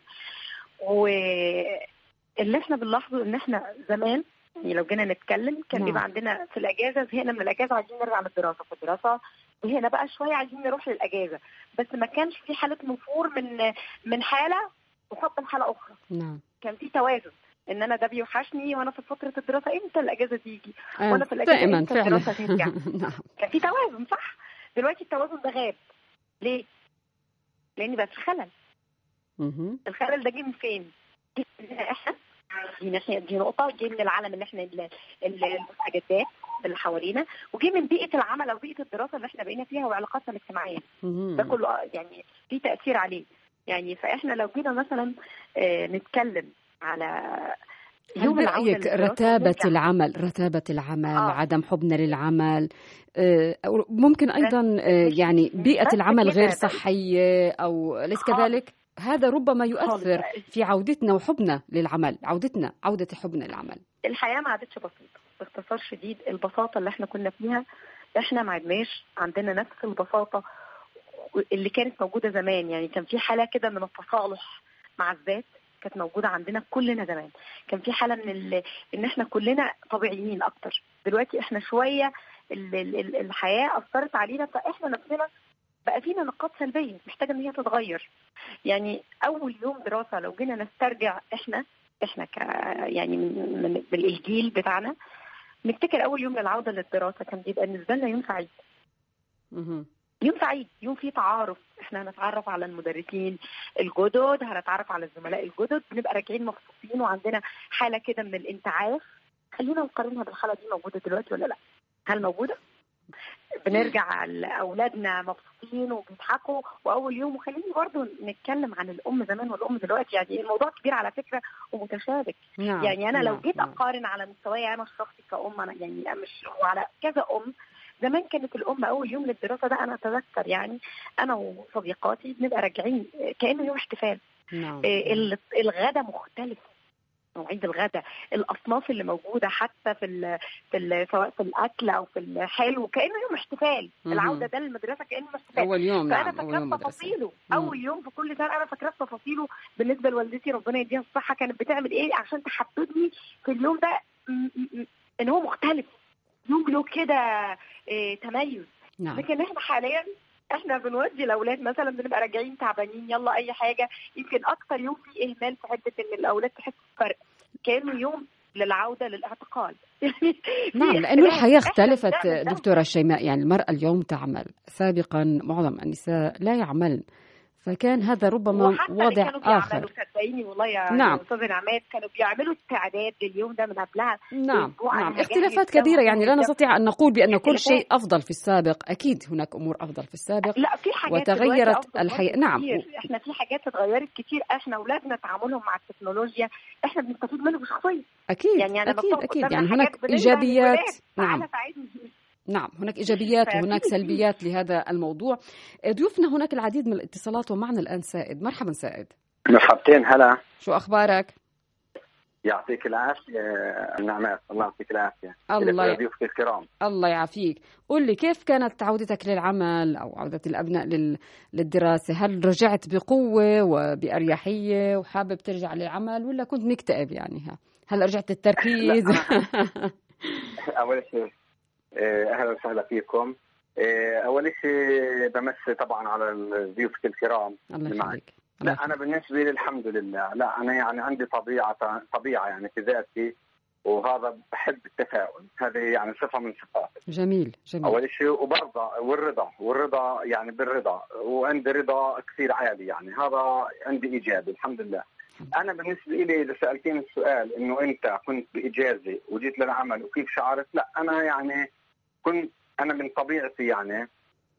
واللي احنا بنلاحظه ان احنا زمان يعني لو جينا نتكلم كان نعم. بيبقى عندنا في الاجازه زهقنا من الاجازه وعايزين نرجع من الدراسه في الدراسه زهقنا بقى شويه عايزين نروح للاجازه بس ما كانش في حاله نفور من من حاله وحب حاله اخرى نعم كان في توازن ان انا ده بيوحشني وانا في فتره الدراسه امتى الاجازه تيجي آه، وأنا في الأجازة دائما إمتى فعلا الدراسة ترجع؟ نعم كان في توازن صح دلوقتي التوازن ده غاب ليه لان بقى في خلل مهم. الخلل ده جه من فين جه مننا احنا دي ناحيه دي نقطه جه من العالم اللي احنا ال- ال- المستجدات اللي حوالينا وجه من بيئه العمل او بيئه الدراسه اللي احنا بقينا فيها وعلاقاتنا الاجتماعيه مهم. ده كله آه، يعني في تاثير عليه يعني فاحنا لو جينا مثلا آه، نتكلم على هل يوم العودة برأيك للدراسة رتابة ونرجع. العمل رتابة العمل آه. عدم حبنا للعمل آه، أو ممكن أيضا آه، مش- يعني مش بيئة بس العمل كده، غير بس- صحية أو أليس خالص. كذلك هذا ربما يؤثر خالص. في عودتنا وحبنا للعمل عودتنا عودة حبنا للعمل الحياه ما عادتش بسيطه باختصار شديد البساطه اللي احنا كنا فيها احنا ما عدناش عندنا نفس البساطه اللي كانت موجوده زمان يعني كان في حاله كده من التصالح مع الذات كانت موجوده عندنا كلنا زمان كان في حاله من ال... ان احنا كلنا طبيعيين اكتر دلوقتي احنا شويه ال... ال... ال- الحياه اثرت علينا فاحنا نفسنا بقى فينا نقاط سلبيه محتاجه ان هي تتغير يعني اول يوم دراسه لو جينا نسترجع احنا احنا ك يعني من, من بالجيل بتاعنا نفتكر اول يوم للعوده للدراسه كان بيبقى بالنسبه لنا يوم سعيد مهم. يوم سعيد يوم فيه تعارف احنا هنتعرف على المدرسين الجدد هنتعرف على الزملاء الجدد بنبقى راجعين مبسوطين وعندنا حاله كده من الانتعاش خلينا نقارنها بالحاله دي موجوده دلوقتي ولا لا هل موجوده بنرجع لاولادنا مبسوطين وبيضحكوا واول يوم وخليني برضو نتكلم عن الام زمان والام دلوقتي يعني الموضوع كبير على فكره ومتشابك نعم يعني انا لو نعم، جيت نعم. اقارن على مستواي انا الشخصي كأم انا يعني مش وعلى كذا ام زمان كانت الام اول يوم للدراسه ده انا اتذكر يعني انا وصديقاتي بنبقى راجعين كانه يوم احتفال نعم إيه، ال- الغدا مختلف مواعيد الغدا الاصناف اللي موجوده حتى في ال في ال سواء في الاكل او في الحلو كانه يوم احتفال مهم. العوده ده للمدرسه كانه احتفال اول يوم فانا نعم اول فاكره يوم مدرسة تفاصيله مم. اول يوم في كل سنه انا فاكره تفاصيله بالنسبه لوالدتي ربنا يديها الصحه كانت بتعمل ايه عشان تحببني في اليوم ده م- م- م- ان هو مختلف يوم له كده إيه تميز نعم لكن احنا حاليا احنا بنودي الاولاد مثلا بنبقى راجعين تعبانين يلا اي حاجه يمكن اكتر يوم فيه اهمال في حته ان الاولاد تحس بفرق كانه يوم للعوده للاعتقال يعني نعم في لأنه اختلاف. الحياة إحنا اختلفت بنعمل ده. دكتورة شيماء يعني المرأة اليوم تعمل سابقا معظم النساء لا يعملن فكان هذا ربما وحتى اللي وضع كانوا بيعملوا آخر صدقيني والله يا نعم. استاذ نعمات كانوا بيعملوا استعداد لليوم ده من قبلها نعم أسبوع نعم أنا اختلافات هجهز كبيرة ده يعني لا وهجهز ده. نستطيع أن نقول بأن كل اختلافات. شيء أفضل في السابق أكيد هناك أمور أفضل في السابق لا في حاجات وتغيرت دلوقتي أفضل الحياة. برضه نعم. كتير. احنا في حاجات اتغيرت كتير احنا اولادنا تعاملهم مع التكنولوجيا احنا بنستفيد منه بشخصيه أكيد يعني انا أكيد بطلب أكيد قدامنا يعني حاجات هناك بننده إيجابيات للولاد. نعم تعالى ساعدني نعم هناك إيجابيات ففي وهناك كتير. سلبيات لهذا الموضوع ضيوفنا هناك العديد من الاتصالات ومعنا الآن سائد مرحبا سائد مرحبتين هلا شو أخبارك؟ يعطيك العافيه نعمات الله يعطيك العافيه الله ي... ضيوفك الكرام الله يعافيك قل لي كيف كانت عودتك للعمل أو عودة الأبناء لل... للدراسة هل رجعت بقوة وبأريحية وحابب ترجع للعمل ولا كنت مكتئب يعني ها؟ هل رجعت التركيز اول شيء آه، اهلا وسهلا فيكم آه، اول شيء بمسي طبعا على ضيوفك الكرام الله اللي معك. يخليك الله لا انا بالنسبه لي الحمد لله لا انا يعني عندي طبيعه طبيعه يعني في ذاتي وهذا بحب التفاؤل هذه يعني صفه من صفاتي جميل جميل اول شيء وبرضى والرضا والرضا يعني بالرضا وعندي رضا كثير عالي يعني هذا عندي ايجابي الحمد لله انا بالنسبه لي اذا سالتيني السؤال انه انت كنت باجازه وجيت للعمل وكيف شعرت لا انا يعني كنت انا من طبيعتي يعني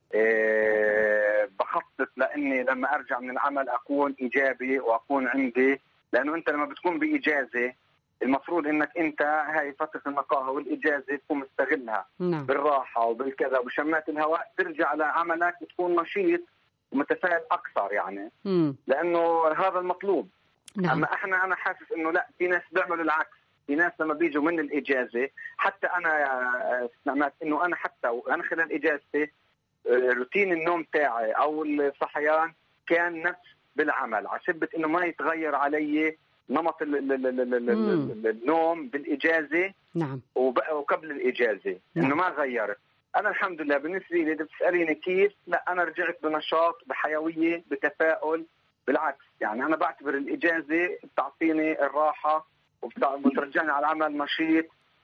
إيه بخطط لاني لما ارجع من العمل اكون ايجابي واكون عندي لانه انت لما بتكون باجازه المفروض انك انت هاي فتره النقاهه والاجازه تكون مستغلها نعم بالراحه وبالكذا وبشمات الهواء ترجع لعملك وتكون نشيط ومتفائل اكثر يعني مم. لانه هذا المطلوب نعم اما احنا انا حاسس انه لا في ناس بيعملوا العكس في ناس لما بيجوا من الاجازه حتى انا يا نعمات انه انا حتى وانا خلال اجازتي آه، روتين النوم تاعي او الصحيان كان نفس بالعمل عشبت انه ما يتغير علي نمط ال- ال- ال- ال- ال- مم. ال- النوم بالاجازه نعم وب- وقبل الاجازه نعم. انه ما غيرت انا الحمد لله بالنسبه لي اذا بتساليني كيف لا انا رجعت بنشاط بحيويه بتفاؤل بالعكس يعني انا بعتبر الاجازه بتعطيني الراحه وبتع- وبترجعني على العمل نشيط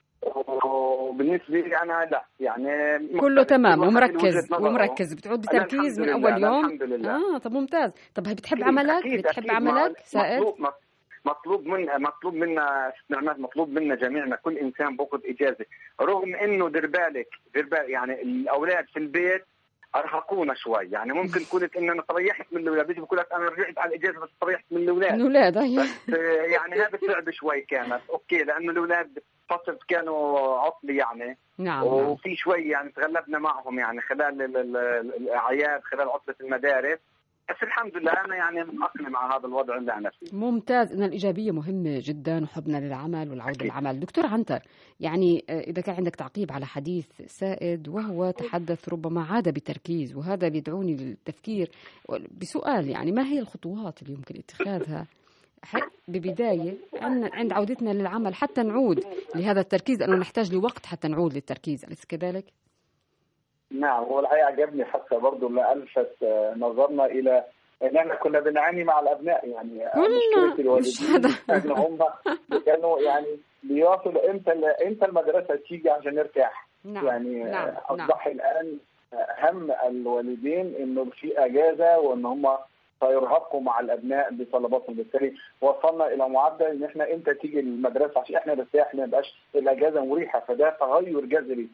وبالنسبه لي انا لا يعني كله مختلف. تمام كل واحد له ومركز وجهة نظره. ومركز بتعود أنا بتركيز من الحمد أول لله، أنا يوم الحمد لله اه طب ممتاز طب هي بتحب أكيد- عملك أكيد- بتحب أكيد. عملك سائد مطلوب مطلوب منا مطلوب منا ست نعمات مطلوب منا جميعنا كل انسان باخذ اجازه رغم انه دير بالك دير بالك يعني الاولاد في البيت ارهقونا شوي يعني ممكن قلت ان انا تريحت من الاولاد بيجي بقول لك انا رجعت على الاجازه بس تريحت من الاولاد الأولاد هي بس آه، يعني هذا صعب شوي كانت اوكي لانه الاولاد فتره كانوا عطله يعني نعم نعم وفي شوي يعني تغلبنا معهم يعني خلال ال- ال- الاعياد خلال عطله المدارس بس الحمد لله انا يعني متاقلم مع هذا الوضع اللي انا فيه ممتاز ان الايجابيه مهمه جدا وحبنا للعمل والعوده أكيد. للعمل دكتور عنتر يعني آه، اذا كان عندك تعقيب على حديث سائد وهو تحدث ربما عاد بتركيز وهذا بيدعوني للتفكير بسؤال يعني ما هي الخطوات اللي يمكن اتخاذها ح- ببداية عن- عند عودتنا للعمل حتى نعود لهذا التركيز لأنه نحتاج لوقت حتى نعود للتركيز أليس كذلك؟ نعم هو الحقيقه عجبني حتى برضه اللي الفت آه، نظرنا الى ان احنا كنا بنعاني مع الابناء يعني كلنا، مشكله الوالدين مش حدا. ان هم كانوا يعني بيواصلوا امتى امتى المدرسه تيجي عشان نرتاح نعم يعني نعم آه، نعم اصبح الان هم الوالدين انه في اجازه وان هم سيرهقوا مع الابناء بطلباتهم بالتالي وصلنا الى معدل ان احنا امتى تيجي المدرسه عشان احنا نرتاح ما يبقاش الاجازه مريحه فده تغير جذري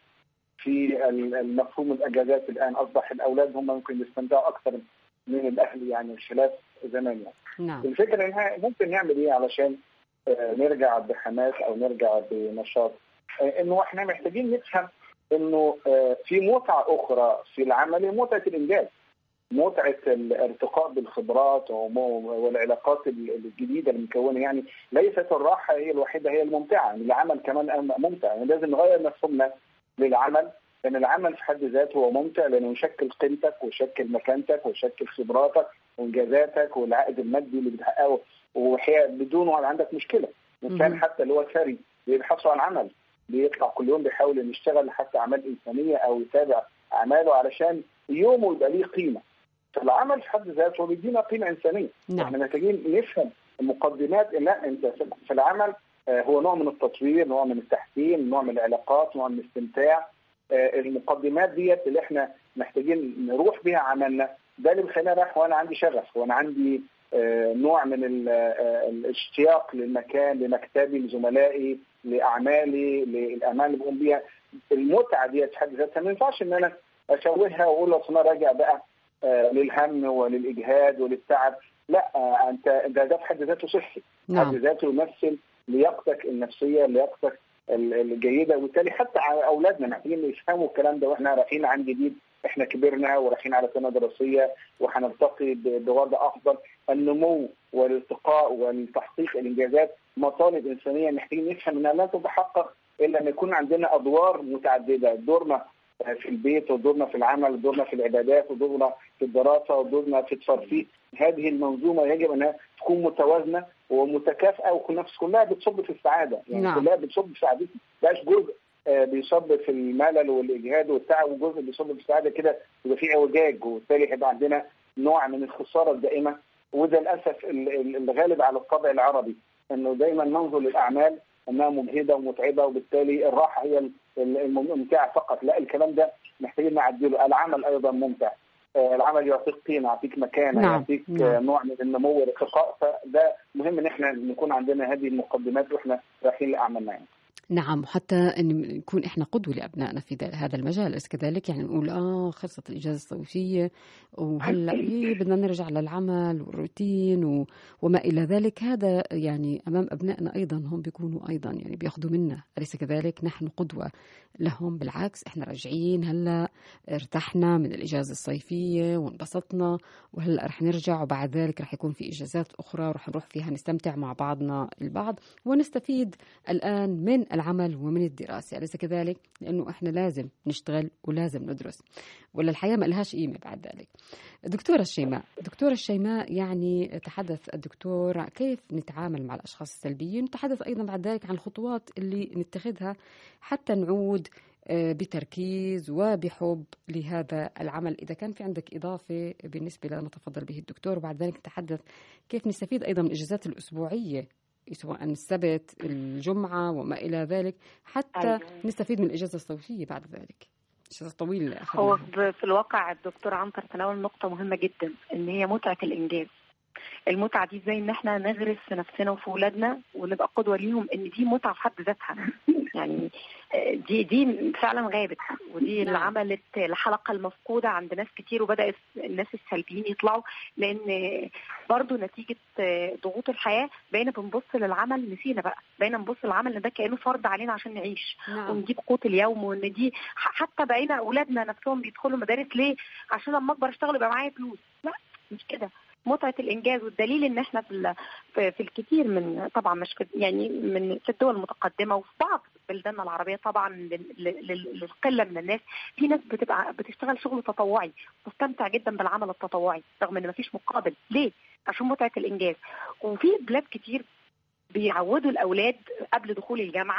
في ال- المفهوم الاجازات الان اصبح الاولاد هم ممكن يستمتعوا اكثر من الاهل يعني خلاف زمان يعني. نعم الفكره ان إحنا ممكن نعمل ايه علشان آه، نرجع بحماس او نرجع بنشاط آه، انه احنا محتاجين نفهم انه آه، في متعه اخرى في العمل هي متعه الانجاز متعه الارتقاء بالخبرات وم- والعلاقات ال- الجديده المكونه يعني ليست الراحه هي الوحيده هي الممتعه يعني العمل كمان ممتع يعني لازم نغير مفهومنا للعمل لان العمل في حد ذاته هو ممتع لانه يشكل قيمتك ويشكل مكانتك ويشكل خبراتك وانجازاتك والعائد المادي اللي بتحققه وحقيقة بدونه عندك مشكله الانسان مهم. حتى اللي هو ثري بيبحثوا عن عمل بيطلع كل يوم بيحاول انه يشتغل حتى اعمال انسانيه او يتابع اعماله علشان يومه يبقى ليه قيمه فالعمل في حد ذاته بيدينا قيمه انسانيه نعم احنا محتاجين نفهم المقدمات لا انت في- في العمل آه، هو نوع من التطوير نوع من التحسين نوع من العلاقات نوع من الاستمتاع آه، المقدمات ديت اللي احنا محتاجين نروح بيها عملنا ده اللي بيخلينا رايح وانا عندي شغف وانا عندي آه، نوع من ال- آه، الاشتياق للمكان لمكتبي لزملائي لاعمالي للاعمال اللي بقوم بيها المتعه ديت في حد ذاتها ما ينفعش ان انا اشوهها واقول اصل انا راجع بقى آه، للهم وللاجهاد وللتعب لا آه، انت ده ده في حد ذاته صحي حد نعم ذاته يمثل لياقتك النفسيه لياقتك ال- الجيده وبالتالي حتى على اولادنا محتاجين يفهموا الكلام ده واحنا رايحين عن جديد احنا كبرنا ورايحين على سنه دراسيه وهنرتقي ب- بوضع افضل النمو والارتقاء والتحقيق الانجازات مطالب انسانيه محتاجين نفهم انها لا تتحقق الا لما يكون عندنا ادوار متعدده دورنا في البيت ودورنا في العمل ودورنا في العبادات ودورنا في الدراسه ودورنا في الترفيه هذه المنظومه يجب انها تكون متوازنه ومتكافئه والنفس كلها بتصب في السعاده يعني نعم. كلها بتصب في سعادتنا مبقاش جزء آه، بيصب في الملل والاجهاد والتعب وجزء بيصب في السعاده كده يبقى في اعوجاج وبالتالي هيبقى عندنا نوع من الخساره الدائمه وده للاسف ال- ال- الغالب على الطبع العربي انه دايما ننظر للاعمال انها مجهده ومتعبه وبالتالي الراحه هي ال- ال- الممتعه فقط لا الكلام ده محتاجين نعدله العمل ايضا ممتع آه، العمل يعطيك قيمه يعطيك مكانه نعم، يعطيك نعم. آه، نوع من النمو والارتقاء فده مهم ان احنا نكون عندنا هذه المقدمات واحنا رايحين لاعمالنا يعني. نعم وحتى ان نكون احنا قدوه لابنائنا في ذا- هذا المجال اليس كذلك يعني نقول اه خلصت الاجازه الصيفيه وهلا إيه بدنا نرجع للعمل والروتين و... وما الى ذلك هذا يعني امام ابنائنا ايضا هم بيكونوا ايضا يعني بياخذوا منا اليس كذلك نحن قدوه لهم بالعكس احنا راجعين هلا ارتحنا من الاجازه الصيفيه وانبسطنا وهلا رح نرجع وبعد ذلك رح يكون في اجازات اخرى رح نروح فيها نستمتع مع بعضنا البعض ونستفيد الآن من العمل ومن الدراسة أليس كذلك؟ لأنه إحنا لازم نشتغل ولازم ندرس ولا الحياة ما لهاش قيمة بعد ذلك دكتورة الشيماء دكتورة الشيماء يعني تحدث الدكتور كيف نتعامل مع الأشخاص السلبيين نتحدث أيضا بعد ذلك عن الخطوات اللي نتخذها حتى نعود آه، بتركيز وبحب لهذا العمل إذا كان في عندك إضافة بالنسبة لما تفضل به الدكتور وبعد ذلك نتحدث كيف نستفيد أيضا من الإجازات الأسبوعية سواء السبت الجمعة وما إلى ذلك حتى أيوة. نستفيد من الإجازة الصيفية بعد ذلك إجازة طويلة هو أخذناها. ب- في الواقع الدكتور عنتر تناول نقطة مهمة جدا إن هي متعة الإنجاز المتعة دي ازاي ان احنا نغرس في نفسنا وفي ولادنا ونبقى قدوة ليهم ان دي متعة في حد ذاتها يعني آه، دي دي فعلا غابت ودي اللي نعم. عملت الحلقة المفقودة عند ناس كتير وبدأت الناس السلبيين يطلعوا لان برضو نتيجة آه، ضغوط الحياة بقينا بنبص للعمل نسينا بقى بقينا نبص للعمل ان ده كأنه فرض علينا عشان نعيش نعم ونجيب قوت اليوم وان دي ح- حتى بقينا اولادنا نفسهم بيدخلوا مدارس ليه؟ عشان لما اكبر اشتغل يبقى معايا فلوس، لا مش كده متعه الانجاز والدليل ان احنا في ال- في, في الكثير من طبعا مش في يعني من في الدول المتقدمه وفي بعض بلداننا العربيه طبعا لل- لل- للقله من الناس في ناس بتبقى بتشتغل شغل تطوعي مستمتع جدا بالعمل التطوعي رغم ان مفيش مقابل ليه؟ عشان متعه الانجاز وفي بلاد كتير بيعودوا الاولاد قبل دخول الجامعه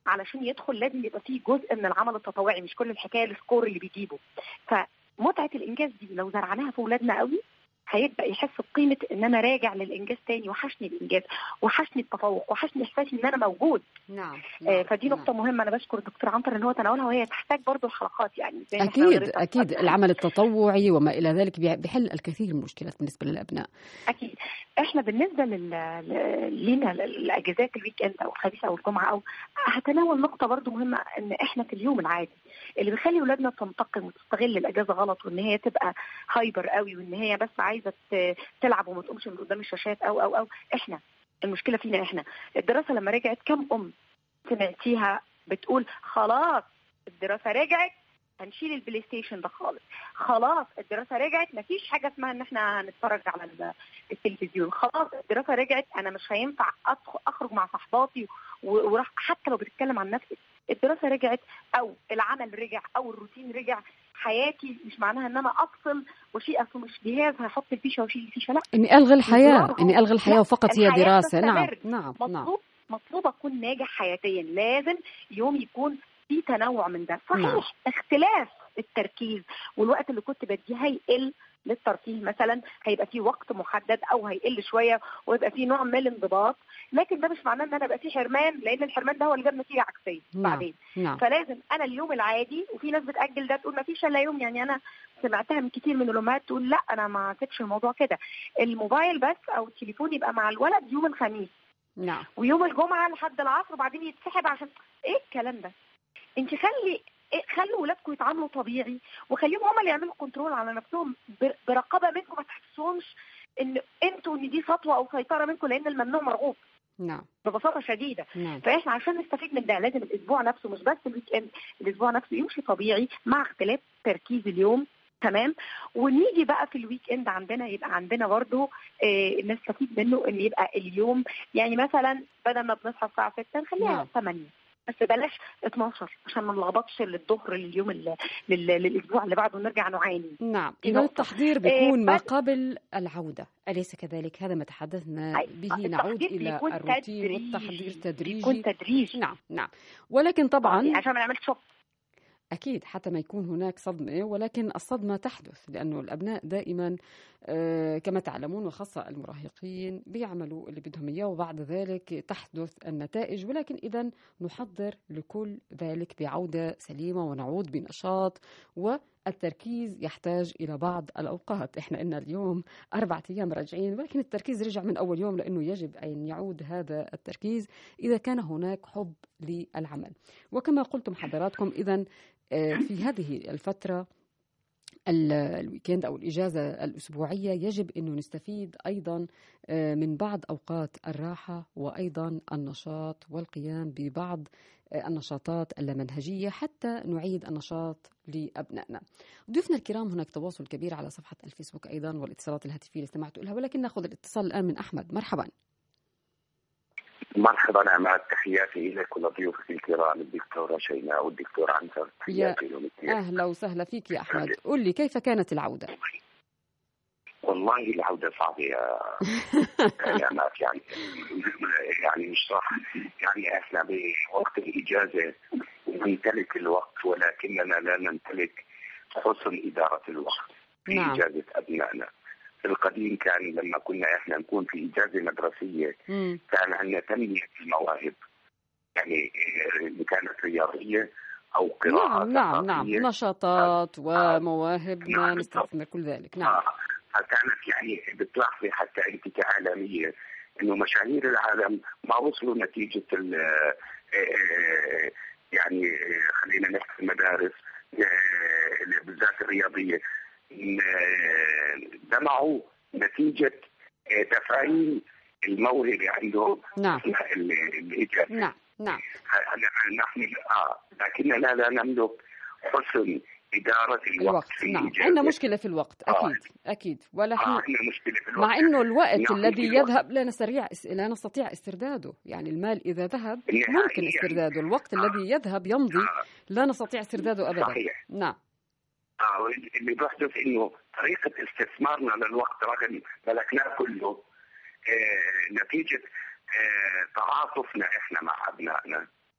علشان يدخل لازم يبقى فيه جزء من العمل التطوعي مش كل الحكايه السكور اللي بيجيبه فمتعه الانجاز دي لو زرعناها في اولادنا قوي هيبدا يحس بقيمه ان انا راجع للانجاز تاني وحشني الانجاز وحشني التفوق وحشني احساسي ان انا موجود نعم, آه نعم. فدي نعم. نقطه مهمه انا بشكر الدكتور عنتر ان هو تناولها وهي تحتاج برضو الحلقات يعني زي ما احنا أكيد وريتها. أكيد العمل التطوعي وما إلى ذلك بيع- بيحل الكثير من المشكلات بالنسبة للأبناء اكيد احنا بالنسبه لل... ل- لينا الاجازات الويك اند او الخميس او الجمعه او هتناول نقطه برضو مهمه ان احنا في اليوم العادي اللي بيخلي اولادنا تنتقم وتستغل الاجازه غلط وان هي تبقى هايبر قوي وان هي بس عايزه ت- تلعب وما تقومش من قدام الشاشات او او او احنا المشكله فينا احنا الدراسه لما رجعت كم ام سمعتيها بتقول خلاص الدراسه رجعت هنشيل البلاي ستيشن ده خالص خلاص الدراسه رجعت مفيش حاجه اسمها ان احنا هنتفرج على ال- التلفزيون خلاص الدراسه رجعت انا مش هينفع أدخل اخرج مع صحباتي و- وراح حتى لو بتتكلم عن نفسي الدراسه رجعت او العمل رجع او الروتين رجع حياتي مش معناها ان انا افصل وشيء اصل مش جهاز هحط الفيشه واشيل الفيشه لا إني ألغي الحياة الدراسة- إني ألغي الحياة لا، وفقط هي الحياة دراسة نعم تستمر. نعم نعم مطلوب مطلوب اكون ناجح حياتيا لازم يوم يكون في تنوع من ده صحيح نعم. اختلاف التركيز والوقت اللي كنت بديه هيقل للترفيه مثلا هيبقى فيه وقت محدد او هيقل شويه ويبقى فيه نوع من الانضباط لكن ده مش معناه ان انا ابقى فيه حرمان لان الحرمان ده هو اللي جاب نتيجه عكسيه نعم. بعدين نعم فلازم انا اليوم العادي وفي ناس بتاجل ده تقول ما فيش الا يوم يعني انا سمعتها من كتير من الامهات تقول لا انا ما سيبش الموضوع كده الموبايل بس او التليفون يبقى مع الولد يوم الخميس نعم ويوم الجمعه لحد العصر وبعدين يتسحب عشان ايه الكلام ده؟ انت خلي إيه خلوا ولادكم يتعاملوا طبيعي وخليهم هم اللي يعملوا كنترول على نفسهم بر- برقابه منكم ما تحسسهمش ان انتوا ان دي سطوه او سيطره منكم لان الممنوع مرغوب نعم ببساطه شديده نعم فاحنا عشان نستفيد من ده لازم الاسبوع نفسه مش بس الويك اند الاسبوع نفسه يمشي طبيعي مع اختلاف تركيز اليوم تمام ونيجي بقى في الويك اند عندنا يبقى عندنا برضه آه نستفيد منه ان يبقى اليوم يعني مثلا بدل ما بنصحى الساعه 6 نخليها نعم. 8 بس بلاش 12 عشان ما نلخبطش للظهر لليوم ال- لل- للاسبوع اللي بعده ونرجع نعاني نعم دي إذا نقطة. التحضير بيكون ما بس- قبل العودة أليس كذلك هذا ما تحدثنا أي- به نعود التحضير إلى بيكون الروتين تدريجي. والتحضير تدريجي يكون تدريج نعم نعم ولكن طبعا عشان ما نعملش شوك أكيد حتى ما يكون هناك صدمة ولكن الصدمة تحدث لأنه الأبناء دائما آه، كما تعلمون وخاصة المراهقين بيعملوا اللي بدهم إياه وبعد ذلك تحدث النتائج ولكن إذا نحضر لكل ذلك بعودة سليمة ونعود بنشاط والتركيز يحتاج إلى بعض الأوقات إحنا إن اليوم أربعة أيام راجعين ولكن التركيز رجع من أول يوم لأنه يجب أن يعود هذا التركيز إذا كان هناك حب للعمل وكما قلتم حضراتكم إذا آه، في هذه الفترة ال- الويكند أو الإجازة الأسبوعية يجب أنه نستفيد أيضا آه، من بعض أوقات الراحة وأيضا النشاط والقيام ببعض آه، النشاطات اللامنهجية حتى نعيد النشاط لأبنائنا ضيوفنا الكرام هناك تواصل كبير على صفحة الفيسبوك أيضا والاتصالات الهاتفية اللي استمعتوا لها ولكن نأخذ الاتصال الآن من أحمد مرحبا مرحبا نعمات تحياتي لك ولضيوفك الكرام الدكتورة شيماء والدكتور عنتر تحياتي لهم كثير أهلا وسهلا فيك يا أحمد قل لي كيف كانت العودة والله العودة صعبة يا يا نعمات يعني يعني مش صح يعني احنا بوقت الإجازة نمتلك الوقت ولكننا لا نمتلك حسن إدارة الوقت في نعم. إجازة أبنائنا في القديم كان لما كنا احنا نكون في إجازة مدرسية مم. كان عندنا تنمية المواهب يعني إيه، إن كانت رياضية أو قراءة نعم نعم نعم ثقافية. نشاطات ومواهبنا نعم. نستثمر كل ذلك نعم آه. فكانت يعني بتلاحظي حتى انت كاعلاميه انه مشاهير العالم ما وصلوا نتيجه ال آه، يعني آه، خلينا نحكي المدارس آه، بالذات الرياضيه آه، جمعوا نتيجه آه، تفعيل الموهبه عندهم نعم ال- الاجابه نعم نعم هلا نحن اه لكننا لا نملك حسن اداره الوقت الوقت في نعم الإجابة. عندنا مشكلة في الوقت آه. أكيد أكيد ولا آه حين عندنا مشكله في الوقت مع انه الوقت نعم، الذي الوقت. يذهب لا نستطيع لا نستطيع استرداده، يعني المال اذا ذهب نهائياً. ممكن استرداده، الوقت الذي يذهب يمضي آه. لا نستطيع استرداده ابدا. صحيح نعم آه اللي بيحدث انه طريقه استثمارنا للوقت رغم ملكناه كله آه نتيجه آه تعاطفنا احنا مع ابنائنا تعاطف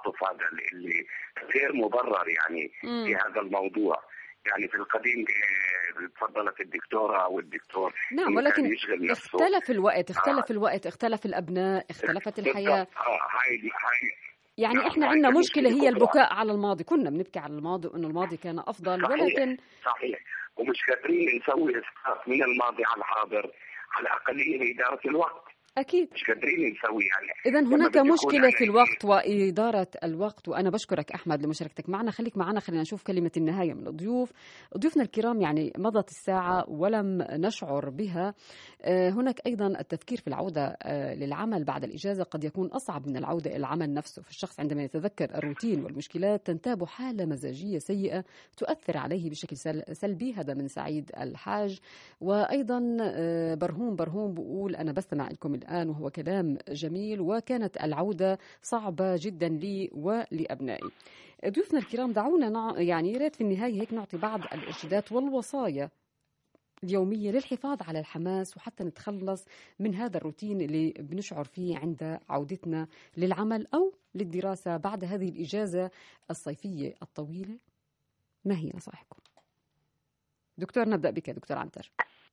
التعاطف هذا اللي غير مبرر يعني مم. في هذا الموضوع يعني في القديم آه، تفضلت الدكتوره او الدكتور نعم إنه ولكن كان يشغل نفسه اختلف الوقت اختلف آه. الوقت اختلف الأبناء اختلفت الحياة بالضبط. اه هاي هاي يعني نعم، احنا هاي عندنا كان مشكلة مشكلة هي كبرى. البكاء على الماضي كنا بنبكي على الماضي وانه الماضي كان افضل صحيح. ولكن صحيح ومش قادرين نسوي اسقاط من الماضي على الحاضر على الاقليه اداره الوقت اكيد مش قادرين نسوي يعني إذا لما هناك بده يكون مشكلة في على- الوقت وإدارة الوقت وأنا بشكرك أحمد لمشاركتك معنا خليك معنا خلينا نشوف كلمة النهاية من الضيوف ضيوفنا الكرام يعني مضت الساعة ولم نشعر بها آه، هناك أيضا التفكير في العودة آه، للعمل بعد الإجازة قد يكون أصعب من العودة إلى العمل نفسه فالشخص عندما يتذكر الروتين والمشكلات تنتاب حالة مزاجية سيئة تؤثر عليه بشكل سل- سلبي هذا من سعيد الحاج وأيضا آه، برهوم برهوم بقول أنا بستمع لكم الآن وهو كلام جميل وكانت العودة صعبة جدا لي ولأبنائي ضيوفنا الكرام دعونا نع... يعني يا ريت في النهاية هيك نعطي بعض الإرشادات والوصايا اليومية للحفاظ على الحماس وحتى نتخلص من هذا الروتين اللي بنشعر فيه عند عودتنا للعمل أو للدراسة بعد هذه الإجازة الصيفية الطويلة ما هي نصائحكم؟ دكتور نبدأ بك دكتور عنتر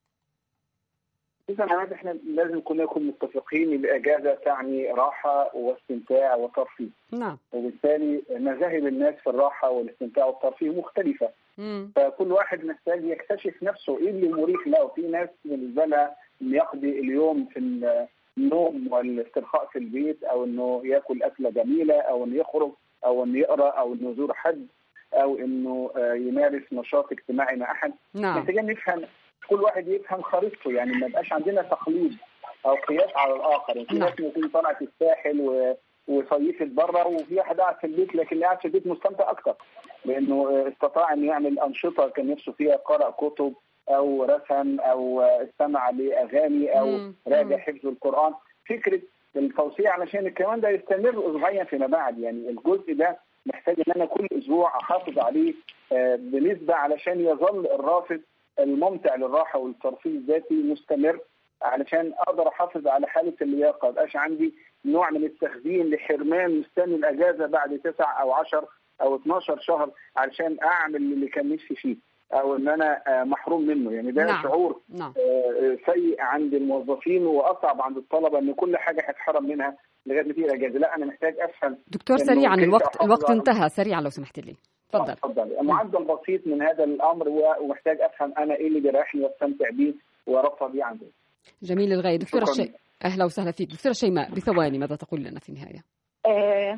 إذا عاد احنا لازم كلنا نكون متفقين الإجازة تعني راحة واستمتاع وترفيه نعم وبالتالي مذاهب الناس في الراحة والاستمتاع والترفيه مختلفة مم. فكل واحد محتاج يكتشف نفسه ايه اللي مريح له في ناس بالنسبه لها إنه يقضي اليوم في النوم والاسترخاء في البيت او انه ياكل اكله جميله او انه يخرج او انه يقرا او انه يزور حد او انه آه، يمارس نشاط اجتماعي مع احد نعم محتاجين نفهم كل واحد يفهم خريطته يعني ما يبقاش عندنا تقليد او قياس على الاخر يعني في نعم. ناس ممكن طلعت الساحل و وصيفت بره وفي واحد قاعد في البيت لكن قاعد في البيت مستمتع اكتر لانه استطاع ان يعمل انشطه كان نفسه فيها قرأ كتب او رسم او استمع لاغاني او مم. راجع مم. حفظ القران فكره التوسيع علشان الكلام ده يستمر اسبوعيا فيما بعد يعني الجزء ده محتاج ان انا كل اسبوع احافظ عليه آه، بنسبه علشان يظل الرافد الممتع للراحه والترفيه الذاتي مستمر علشان اقدر احافظ على حاله اللياقه ما يبقاش عندي نوع من التخزين لحرمان مستني الاجازه بعد تسع او 10 او 12 شهر علشان اعمل اللي كان نفسي فيه او ان انا آه، محروم منه يعني ده نعم. شعور نعم آه، سيء عند الموظفين واصعب عند الطلبه ان كل حاجه هتحرم منها لغايه ما تيجي الاجازه لا انا محتاج افهم دكتور إنه سريعا كيف الوقت أحافظ الوقت على- انتهى سريعا لو سمحت لي تفضل اتفضل معدل بسيط من هذا الامر و- ومحتاج افهم انا ايه اللي بيريحني واستمتع بيه وارفع بيه عندي جميل للغاية دكتورة شكراً. الشيء أهلا وسهلا فيك دكتورة شيماء بثواني ماذا تقول لنا في النهاية آه،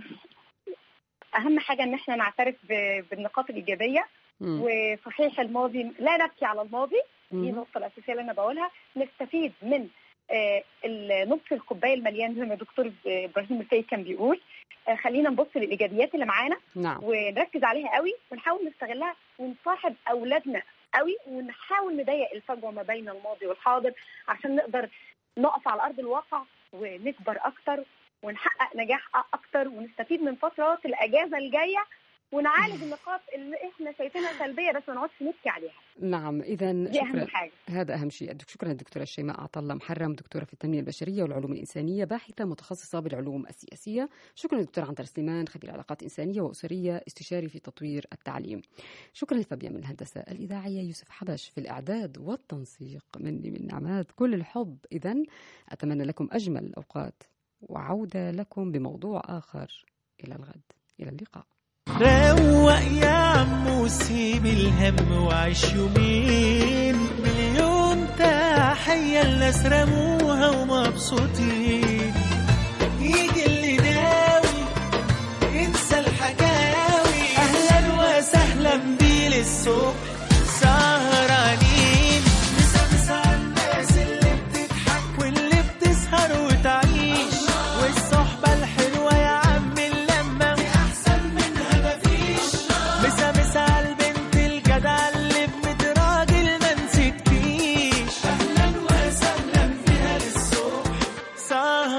اهم حاجه ان احنا نعترف ب- بالنقاط الايجابيه مم. وصحيح الماضي لا نبكي على الماضي دي مم. النقطه الاساسيه اللي انا بقولها نستفيد من آه، ال- نص الكوبايه المليان زي ما الدكتور ابراهيم السيد كان بيقول آه، خلينا نبص للايجابيات اللي معانا نعم ونركز عليها قوي ونحاول نستغلها ونصاحب اولادنا قوي ونحاول نضيق الفجوه ما بين الماضي والحاضر عشان نقدر نقف على ارض الواقع ونكبر اكتر ونحقق نجاح اكتر ونستفيد من فترات الاجازه الجايه ونعالج النقاط اللي احنا شايفينها سلبيه بس ما نقعدش نبكي عليها نعم إذا دي اهم شكرا حاجه هذا أهم شيء الدك- شكرا الدكتورة شيماء عطلة محرم دكتورة في التنمية البشرية والعلوم الإنسانية باحثة متخصصة بالعلوم السياسية شكرا للدكتور عنتر سليمان خبير علاقات إنسانية وأسرية استشاري في تطوير التعليم شكرا لفابيان من الهندسة الإذاعية يوسف حبش في الإعداد والتنسيق مني من نعمات كل الحب إذا أتمنى لكم أجمل الأوقات وعودة لكم بموضوع آخر إلى الغد إلى اللقاء روق يا عم وسيب الهم وعيش يومين مليون تحية الناس رموها ومبسوطين يجي اللي داوي ينسى الحكاوي أهلا وسهلا بيه للصبح سهرانين مسا على الناس اللي بتضحك واللي بتسهر وتعيش والصحبة الحلوة يا عم اللمة في أحسن منها مفيش مسا مسا على البنت الجدعة اللي بنت راجل ما نسيتكيش أهلا وسهلا بيها للصبح سهرانين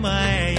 معايا